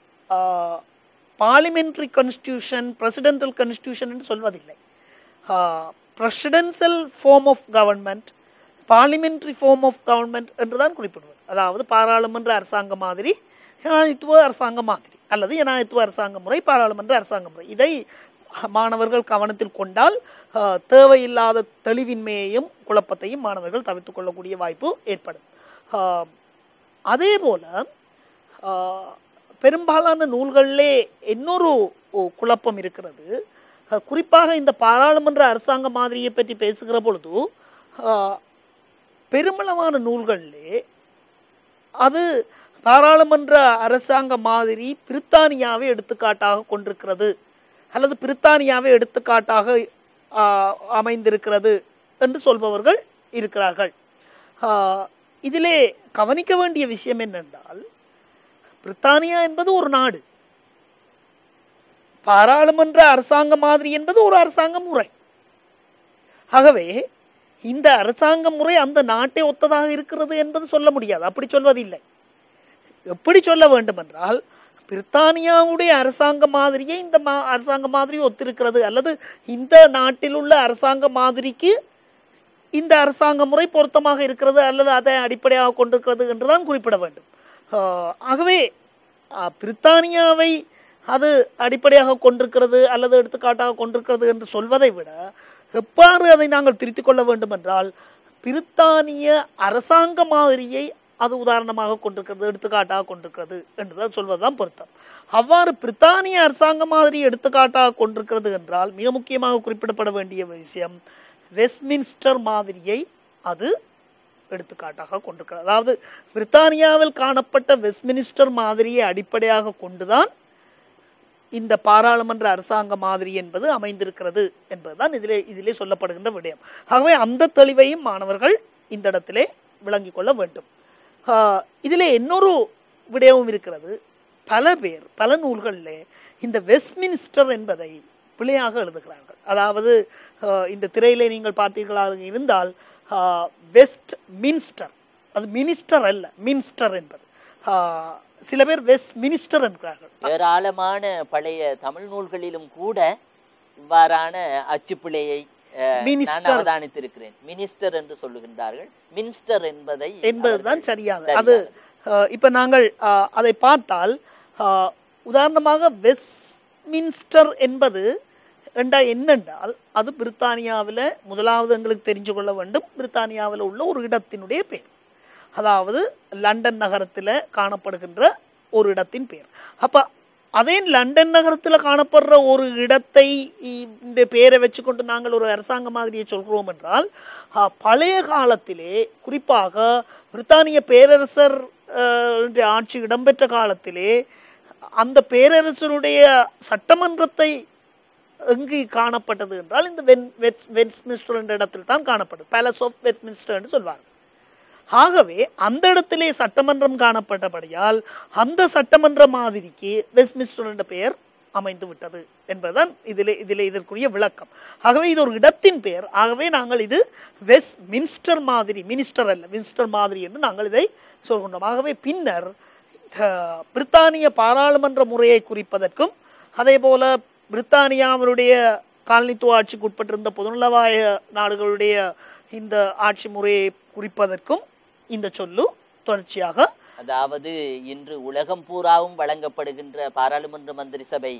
பார்லிமெண்ட்ரி கான்ஸ்டியூஷன் பிரசிடென்டல் கான்ஸ்டியூஷன் என்று சொல்வதில்லை presidential form of government parliamentary form of government என்றுதான் குறிப்பிடுவது அதாவது பாராளுமன்ற அரசாங்க மாதிரி ஜனாதிபதித்துவ அரசாங்க மாதிரி அல்லது ஜனாதிபதித்துவ அரசாங்க முறை பாராளுமன்ற அரசாங்க முறை இதை மாணவர்கள் கவனத்தில் கொண்டால் ஆஹ், தேவையில்லாத தெளிவின்மையையும் குழப்பத்தையும் மாணவர்கள் தவிர்த்துக் கொள்ளக்கூடிய வாய்ப்பு ஏற்படும் ஆஹ், அதே போல ஆஹ், பெரும்பாலான நூல்களிலே இன்னொரு ஒ- குழப்பம் இருக்கிறது அஹ், குறிப்பாக இந்த பாராளுமன்ற அரசாங்க மாதிரியை பற்றி பேசுகிற பொழுது ஆஹ், பெருமளவான நூல்களிலே அது பாராளுமன்ற அரசாங்க மாதிரி பிரித்தானியாவை எடுத்துக்காட்டாக கொண்டிருக்கிறது அல்லது பிரித்தானியாவை எடுத்துக்காட்டாக ஆஹ், அமைந்திருக்கிறது என்று சொல்பவர்கள் இருக்கிறார்கள் ஆஹ், இதிலே கவனிக்க வேண்டிய விஷயம் என்னென்றால் பிரித்தானியா என்பது ஒரு நாடு பாராளுமன்ற அரசாங்க மாதிரி என்பது ஒரு அரசாங்க முறை ஆகவே இந்த அரசாங்க முறை அந்த நாட்டை ஒத்ததாக இருக்கிறது என்பது சொல்ல முடியாது அப்படி சொல்வதில்லை எப்படி சொல்ல வேண்டும் என்றால் பிரித்தானியாவுடைய அரசாங்க மாதிரியே இந்த மா அரசாங்க மாதிரி ஒத்திருக்கிறது அல்லது இந்த நாட்டில் உள்ள அரசாங்க மாதிரிக்கு இந்த அரசாங்க முறை பொருத்தமாக இருக்கிறது அல்லது அதை அடிப்படையாக கொண்டிருக்கிறது என்றுதான் குறிப்பிட வேண்டும் ஆஹ் ஆகவே ஆஹ் பிரித்தானியாவை அது அடிப்படையாக கொண்டிருக்கிறது அல்லது எடுத்துக்காட்டாக கொண்டிருக்கிறது என்று சொல்வதை விட எவ்வாறு அதை நாங்கள் திருத்திக் கொள்ள வேண்டும் என்றால் பிரித்தானிய அரசாங்க மாதிரியை அது உதாரணமாக கொண்டிருக்கிறது எடுத்துக்காட்டாக கொண்டிருக்கிறது என்றுதான் சொல்வதுதான் பொருத்தம் அவ்வாறு பிரித்தானிய அரசாங்க மாதிரி எடுத்துக்காட்டாக கொண்டிருக்கிறது என்றால் மிக முக்கியமாக குறிப்பிடப்பட வேண்டிய விஷயம் வெஸ்ட்மின்ஸ்டர் மாதிரியை அது எடுத்துக்காட்டாக கொண்டிருக்கிறது அதாவது பிரித்தானியாவில் காணப்பட்ட வெஸ்ட்மினிஸ்டர் மாதிரியை அடிப்படையாக கொண்டுதான் இந்த பாராளுமன்ற அரசாங்க மாதிரி என்பது அமைந்திருக்கிறது என்பதுதான் இதிலே இதிலே சொல்லப்படுகின்ற விடயம் ஆகவே அந்த தெளிவையும் மாணவர்கள் இந்த இடத்திலே விளங்கிக் கொள்ள வேண்டும் ஆஹ் இதிலே இன்னொரு விடயமும் இருக்கிறது பல பேர் பல நூல்களிலே இந்த வெஸ்ட்மினிஸ்டர் என்பதை பிழையாக எழுதுகிறார்கள் அதாவது ஆஹ் இந்த திரையிலே நீங்கள் பார்த்தீர்களாக இருந்தால் ஆஹ் வெஸ்ட் மின்ஸ்டர் அது மினிஸ்டர் அல்ல மின்ஸ்டர் என்பது ஆஹ் சில பேர் வெஸ்ட் மினிஸ்டர் என்கிறார்கள் ஏராளமான பழைய தமிழ் நூல்களிலும் கூட இவ்வாறான அச்சுப்பிழையை அஹ், நான் மினிஸ்டர். அவதானித்திருக்கிறேன் மினிஸ்டர் என்று சொல்லுகின்றார்கள் மினிஸ்டர் என்பதை என்பதுதான் அவர்கள் சரியானது அது சரியானது. அஹ், இப்ப நாங்கள் அஹ், அதை பார்த்தால் அஹ், உதாரணமாக வெஸ்ட்மின்ஸ்டர் என்பது என்றா என்னென்றால் அது பிரித்தானியாவில் முதலாவது எங்களுக்கு தெரிஞ்சு கொள்ள வேண்டும் பிரித்தானியாவில் உள்ள ஒரு இடத்தினுடைய பேர் அதாவது லண்டன் நகரத்தில் காணப்படுகின்ற ஒரு இடத்தின் பேர் அப்ப அதே லண்டன் நகரத்தில் காணப்படுற ஒரு இடத்தை இந்த பேரை வச்சுக்கொண்டு நாங்கள் ஒரு அரசாங்க மாதிரியை சொல்கிறோம் என்றால் அஹ், பழைய காலத்திலே குறிப்பாக பிரித்தானிய பேரரசர் அஹ், உடைய ஆட்சி இடம்பெற்ற காலத்திலே அந்த பேரரசருடைய சட்டமன்றத்தை எங்கு காணப்பட்டது என்றால் இந்த வென் வெட்ஸ் வெஸ்ட்மின்ஸ்டர் என்ற இடத்தில் தான் காணப்பட்டது பேலஸ் ஆஃப் வெஸ்ட்மின்ஸ்டர் என்று சொல்வார்கள் ஆகவே அந்த இடத்திலே சட்டமன்றம் காணப்பட்டபடியால் அந்த சட்டமன்ற மாதிரிக்கு வெஸ்ட்மின்ஸ்டர் என்ற பெயர் அமைந்து விட்டது என்பதுதான் இதிலே இதிலே இதற்குரிய விளக்கம் ஆகவே இது ஒரு இடத்தின் பெயர் ஆகவே நாங்கள் இது வெஸ்ட் மின்ஸ்டர் மாதிரி மினிஸ்டர் அல்ல மினிஸ்டர் மாதிரி என்று நாங்கள் இதை சொல்கின்றோம் ஆகவே பின்னர் அஹ், பிரித்தானிய பாராளுமன்ற முறையை குறிப்பதற்கும் அதே போல பிரித்தானியாவினுடைய காலனித்துவ ஆட்சிக்கு உட்பட்டிருந்த பொதுநலவாய நாடுகளுடைய இந்த ஆட்சி முறையை குறிப்பதற்கும் இந்த சொல்லு தொடர்ச்சியாக அதாவது இன்று உலகம் பூராவும் வழங்கப்படுகின்ற பாராளுமன்ற மந்திரி சபை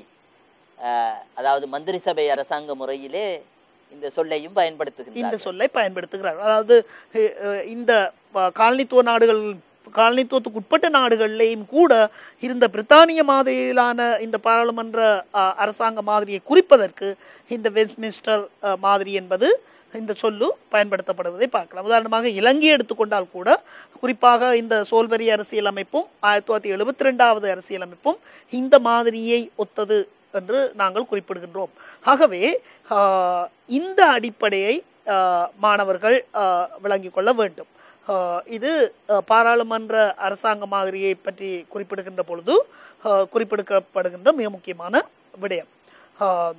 அஹ், அதாவது மந்திரி சபை அரசாங்க முறையிலே இந்த சொல்லையும் இந்த பயன்படுத்துகின்றார் சொல்லை பயன்படுத்துகிறார் அதாவது அஹ், அஹ், இந்த அஹ், காலனித்துவ நாடுகள் காலனித்துவத்துக்கு உட்பட்ட நாடுகளிலேயும் கூட இருந்த பிரித்தானிய மாதிரியிலான இந்த பாராளுமன்ற அஹ், அரசாங்க மாதிரியை குறிப்பதற்கு இந்த வெஸ்ட்மின்ஸ்டர் அஹ், மாதிரி என்பது இந்த சொல்லு பயன்படுத்தப்படுவதை பார்க்கலாம் உதாரணமாக இலங்கை எடுத்துக்கொண்டால் கூட குறிப்பாக இந்த சோல்வரி அரசியலமைப்பும் ஆயிரத்தி தொள்ளாயிரத்தி எழுபத்தி ரெண்டாவது அரசியலமைப்பும் இந்த மாதிரியை ஒத்தது என்று நாங்கள் குறிப்பிடுகின்றோம் ஆகவே ஆஹ், இந்த அடிப்படையை ஆஹ், மாணவர்கள் ஆஹ், விளங்கிக் கொள்ள வேண்டும் ஆஹ், இது ஆஹ், பாராளுமன்ற அரசாங்க மாதிரியை பற்றி குறிப்பிடுகின்ற பொழுது ஆஹ், குறிப்பிடப்படுகின்ற மிக முக்கியமான விடயம் ஆஹ்,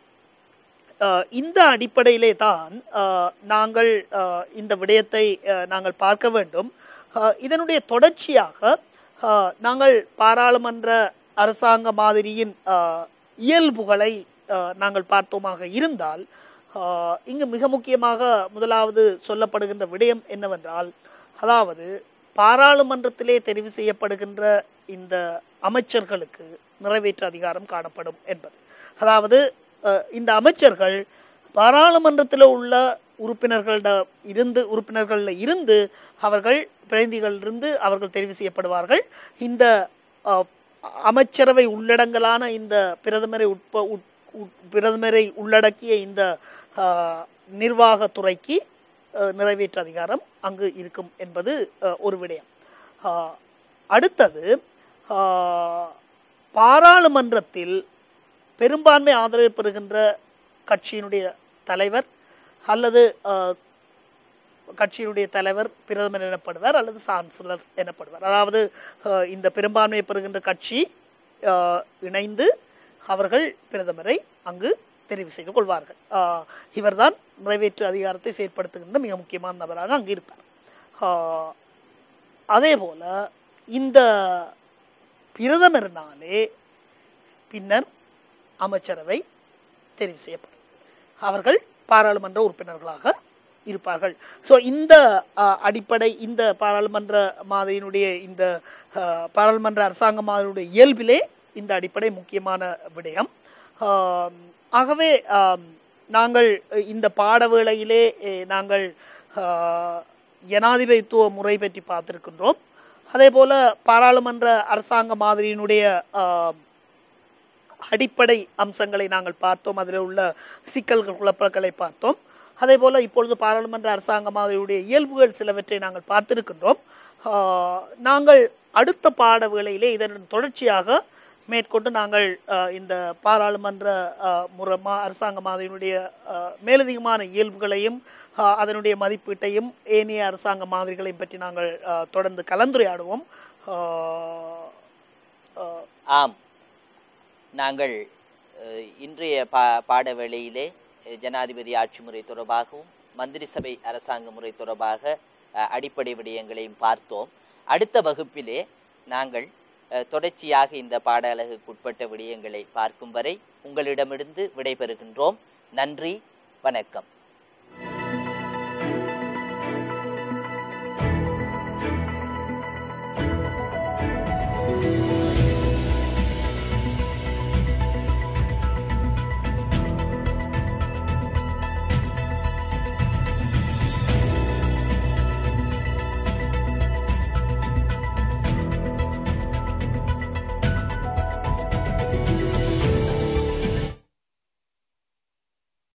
ஆஹ், இந்த அடிப்படையிலே தான் ஆஹ், நாங்கள் ஆஹ், இந்த விடயத்தை ஆஹ், நாங்கள் பார்க்க வேண்டும் ஆஹ், இதனுடைய தொடர்ச்சியாக ஆஹ், நாங்கள் பாராளுமன்ற அரசாங்க மாதிரியின் ஆஹ், இயல்புகளை ஆஹ், நாங்கள் பார்த்தோமாக இருந்தால் ஆஹ், இங்கு மிக முக்கியமாக முதலாவது சொல்லப்படுகின்ற விடயம் என்னவென்றால் அதாவது பாராளுமன்றத்திலே தெரிவு செய்யப்படுகின்ற இந்த அமைச்சர்களுக்கு நிறைவேற்று அதிகாரம் காணப்படும் என்பது அதாவது அஹ், இந்த அமைச்சர்கள் பாராளுமன்றத்தில் உள்ள உறுப்பினர்களிட இருந்து உறுப்பினர்களில் இருந்து அவர்கள் பிரதிநிதிகளிலிருந்து அவர்கள் தெரிவு செய்யப்படுவார்கள் இந்த அஹ், அமைச்சரவை உள்ளடங்கலான இந்த பிரதமரை உட்ப உட்- உட்- பிரதமரை உள்ளடக்கிய இந்த அஹ், நிர்வாகத்துறைக்கு அஹ், நிறைவேற்று அதிகாரம் அங்கு இருக்கும் என்பது அஹ், ஒரு விடயம் அஹ், அடுத்தது அஹ், பாராளுமன்றத்தில் பெரும்பான்மை ஆதரவு பெறுகின்ற கட்சியினுடைய தலைவர் அல்லது அஹ், கட்சியினுடைய தலைவர் பிரதமர் எனப்படுவார் அல்லது சான்சலர் எனப்படுவார் அதாவது அஹ், இந்த பெரும்பான்மையை பெறுகின்ற கட்சி அஹ், இணைந்து அவர்கள் பிரதமரை அங்கு தெரிவு செய்து கொள்வார்கள் அஹ், இவர்தான் நிறைவேற்று அதிகாரத்தை செயற்படுத்துகின்ற மிக முக்கியமான நபராக அங்கு இருப்பார் அஹ், அதே போல இந்த பிரதமர்னாலே பின்னர் அமைச்சரவை தெரிவு செய்யப்படும் அவர்கள் பாராளுமன்ற உறுப்பினர்களாக இருப்பார்கள் ஸோ இந்த அஹ், அடிப்படை இந்த பாராளுமன்ற மாதிரியினுடைய இந்த அஹ், பாராளுமன்ற அரசாங்க மாதிரியுடைய இயல்பிலே இந்த அடிப்படை முக்கியமான விடயம் ஆம், ஆகவே ஆம், நாங்கள் இந்த பாடவேளையிலே eh, நாங்கள் ஆஹ், ஜனாதிபதித்துவ முறை பற்றி பார்த்திருக்கின்றோம் அதே போல பாராளுமன்ற அரசாங்க மாதிரியினுடைய ஆம், அடிப்படை அம்சங்களை நாங்கள் பார்த்தோம் அதில் உள்ள சிக்கல்கள் குழப்பங்களை பார்த்தோம் அதே போல இப்பொழுது பாராளுமன்ற அரசாங்க மாதிரியுடைய இயல்புகள் சிலவற்றை நாங்கள் பார்த்திருக்கின்றோம் ஆஹ், நாங்கள் அடுத்த பாட வேளையிலே இதன் தொடர்ச்சியாக மேற்கொண்டு நாங்கள் ஆஹ், இந்த பாராளுமன்ற ஆஹ், முறை மா அரசாங்க மாதிரியினுடைய ஆஹ், மேலதிகமான இயல்புகளையும் ஆஹ், அதனுடைய மதிப்பீட்டையும் ஏனைய அரசாங்க மாதிரிகளையும் பற்றி நாங்கள் ஆஹ், தொடர்ந்து கலந்துரையாடுவோம் ஆஹ், ஆஹ், ஆம் நாங்கள் அஹ், இன்றைய பா பாடவேளையிலே அஹ், ஜனாதிபதி ஆட்சி முறை தொடர்பாகவும் மந்திரி சபை அரசாங்க முறை தொடர்பாக அஹ், அடிப்படை விடயங்களையும் பார்த்தோம் அடுத்த வகுப்பிலே நாங்கள் அஹ், தொடர்ச்சியாக இந்த பாட அலகுக்குட்பட்ட விடயங்களை பார்க்கும் வரை உங்களிடமிருந்து விடைபெறுகின்றோம் நன்றி வணக்கம்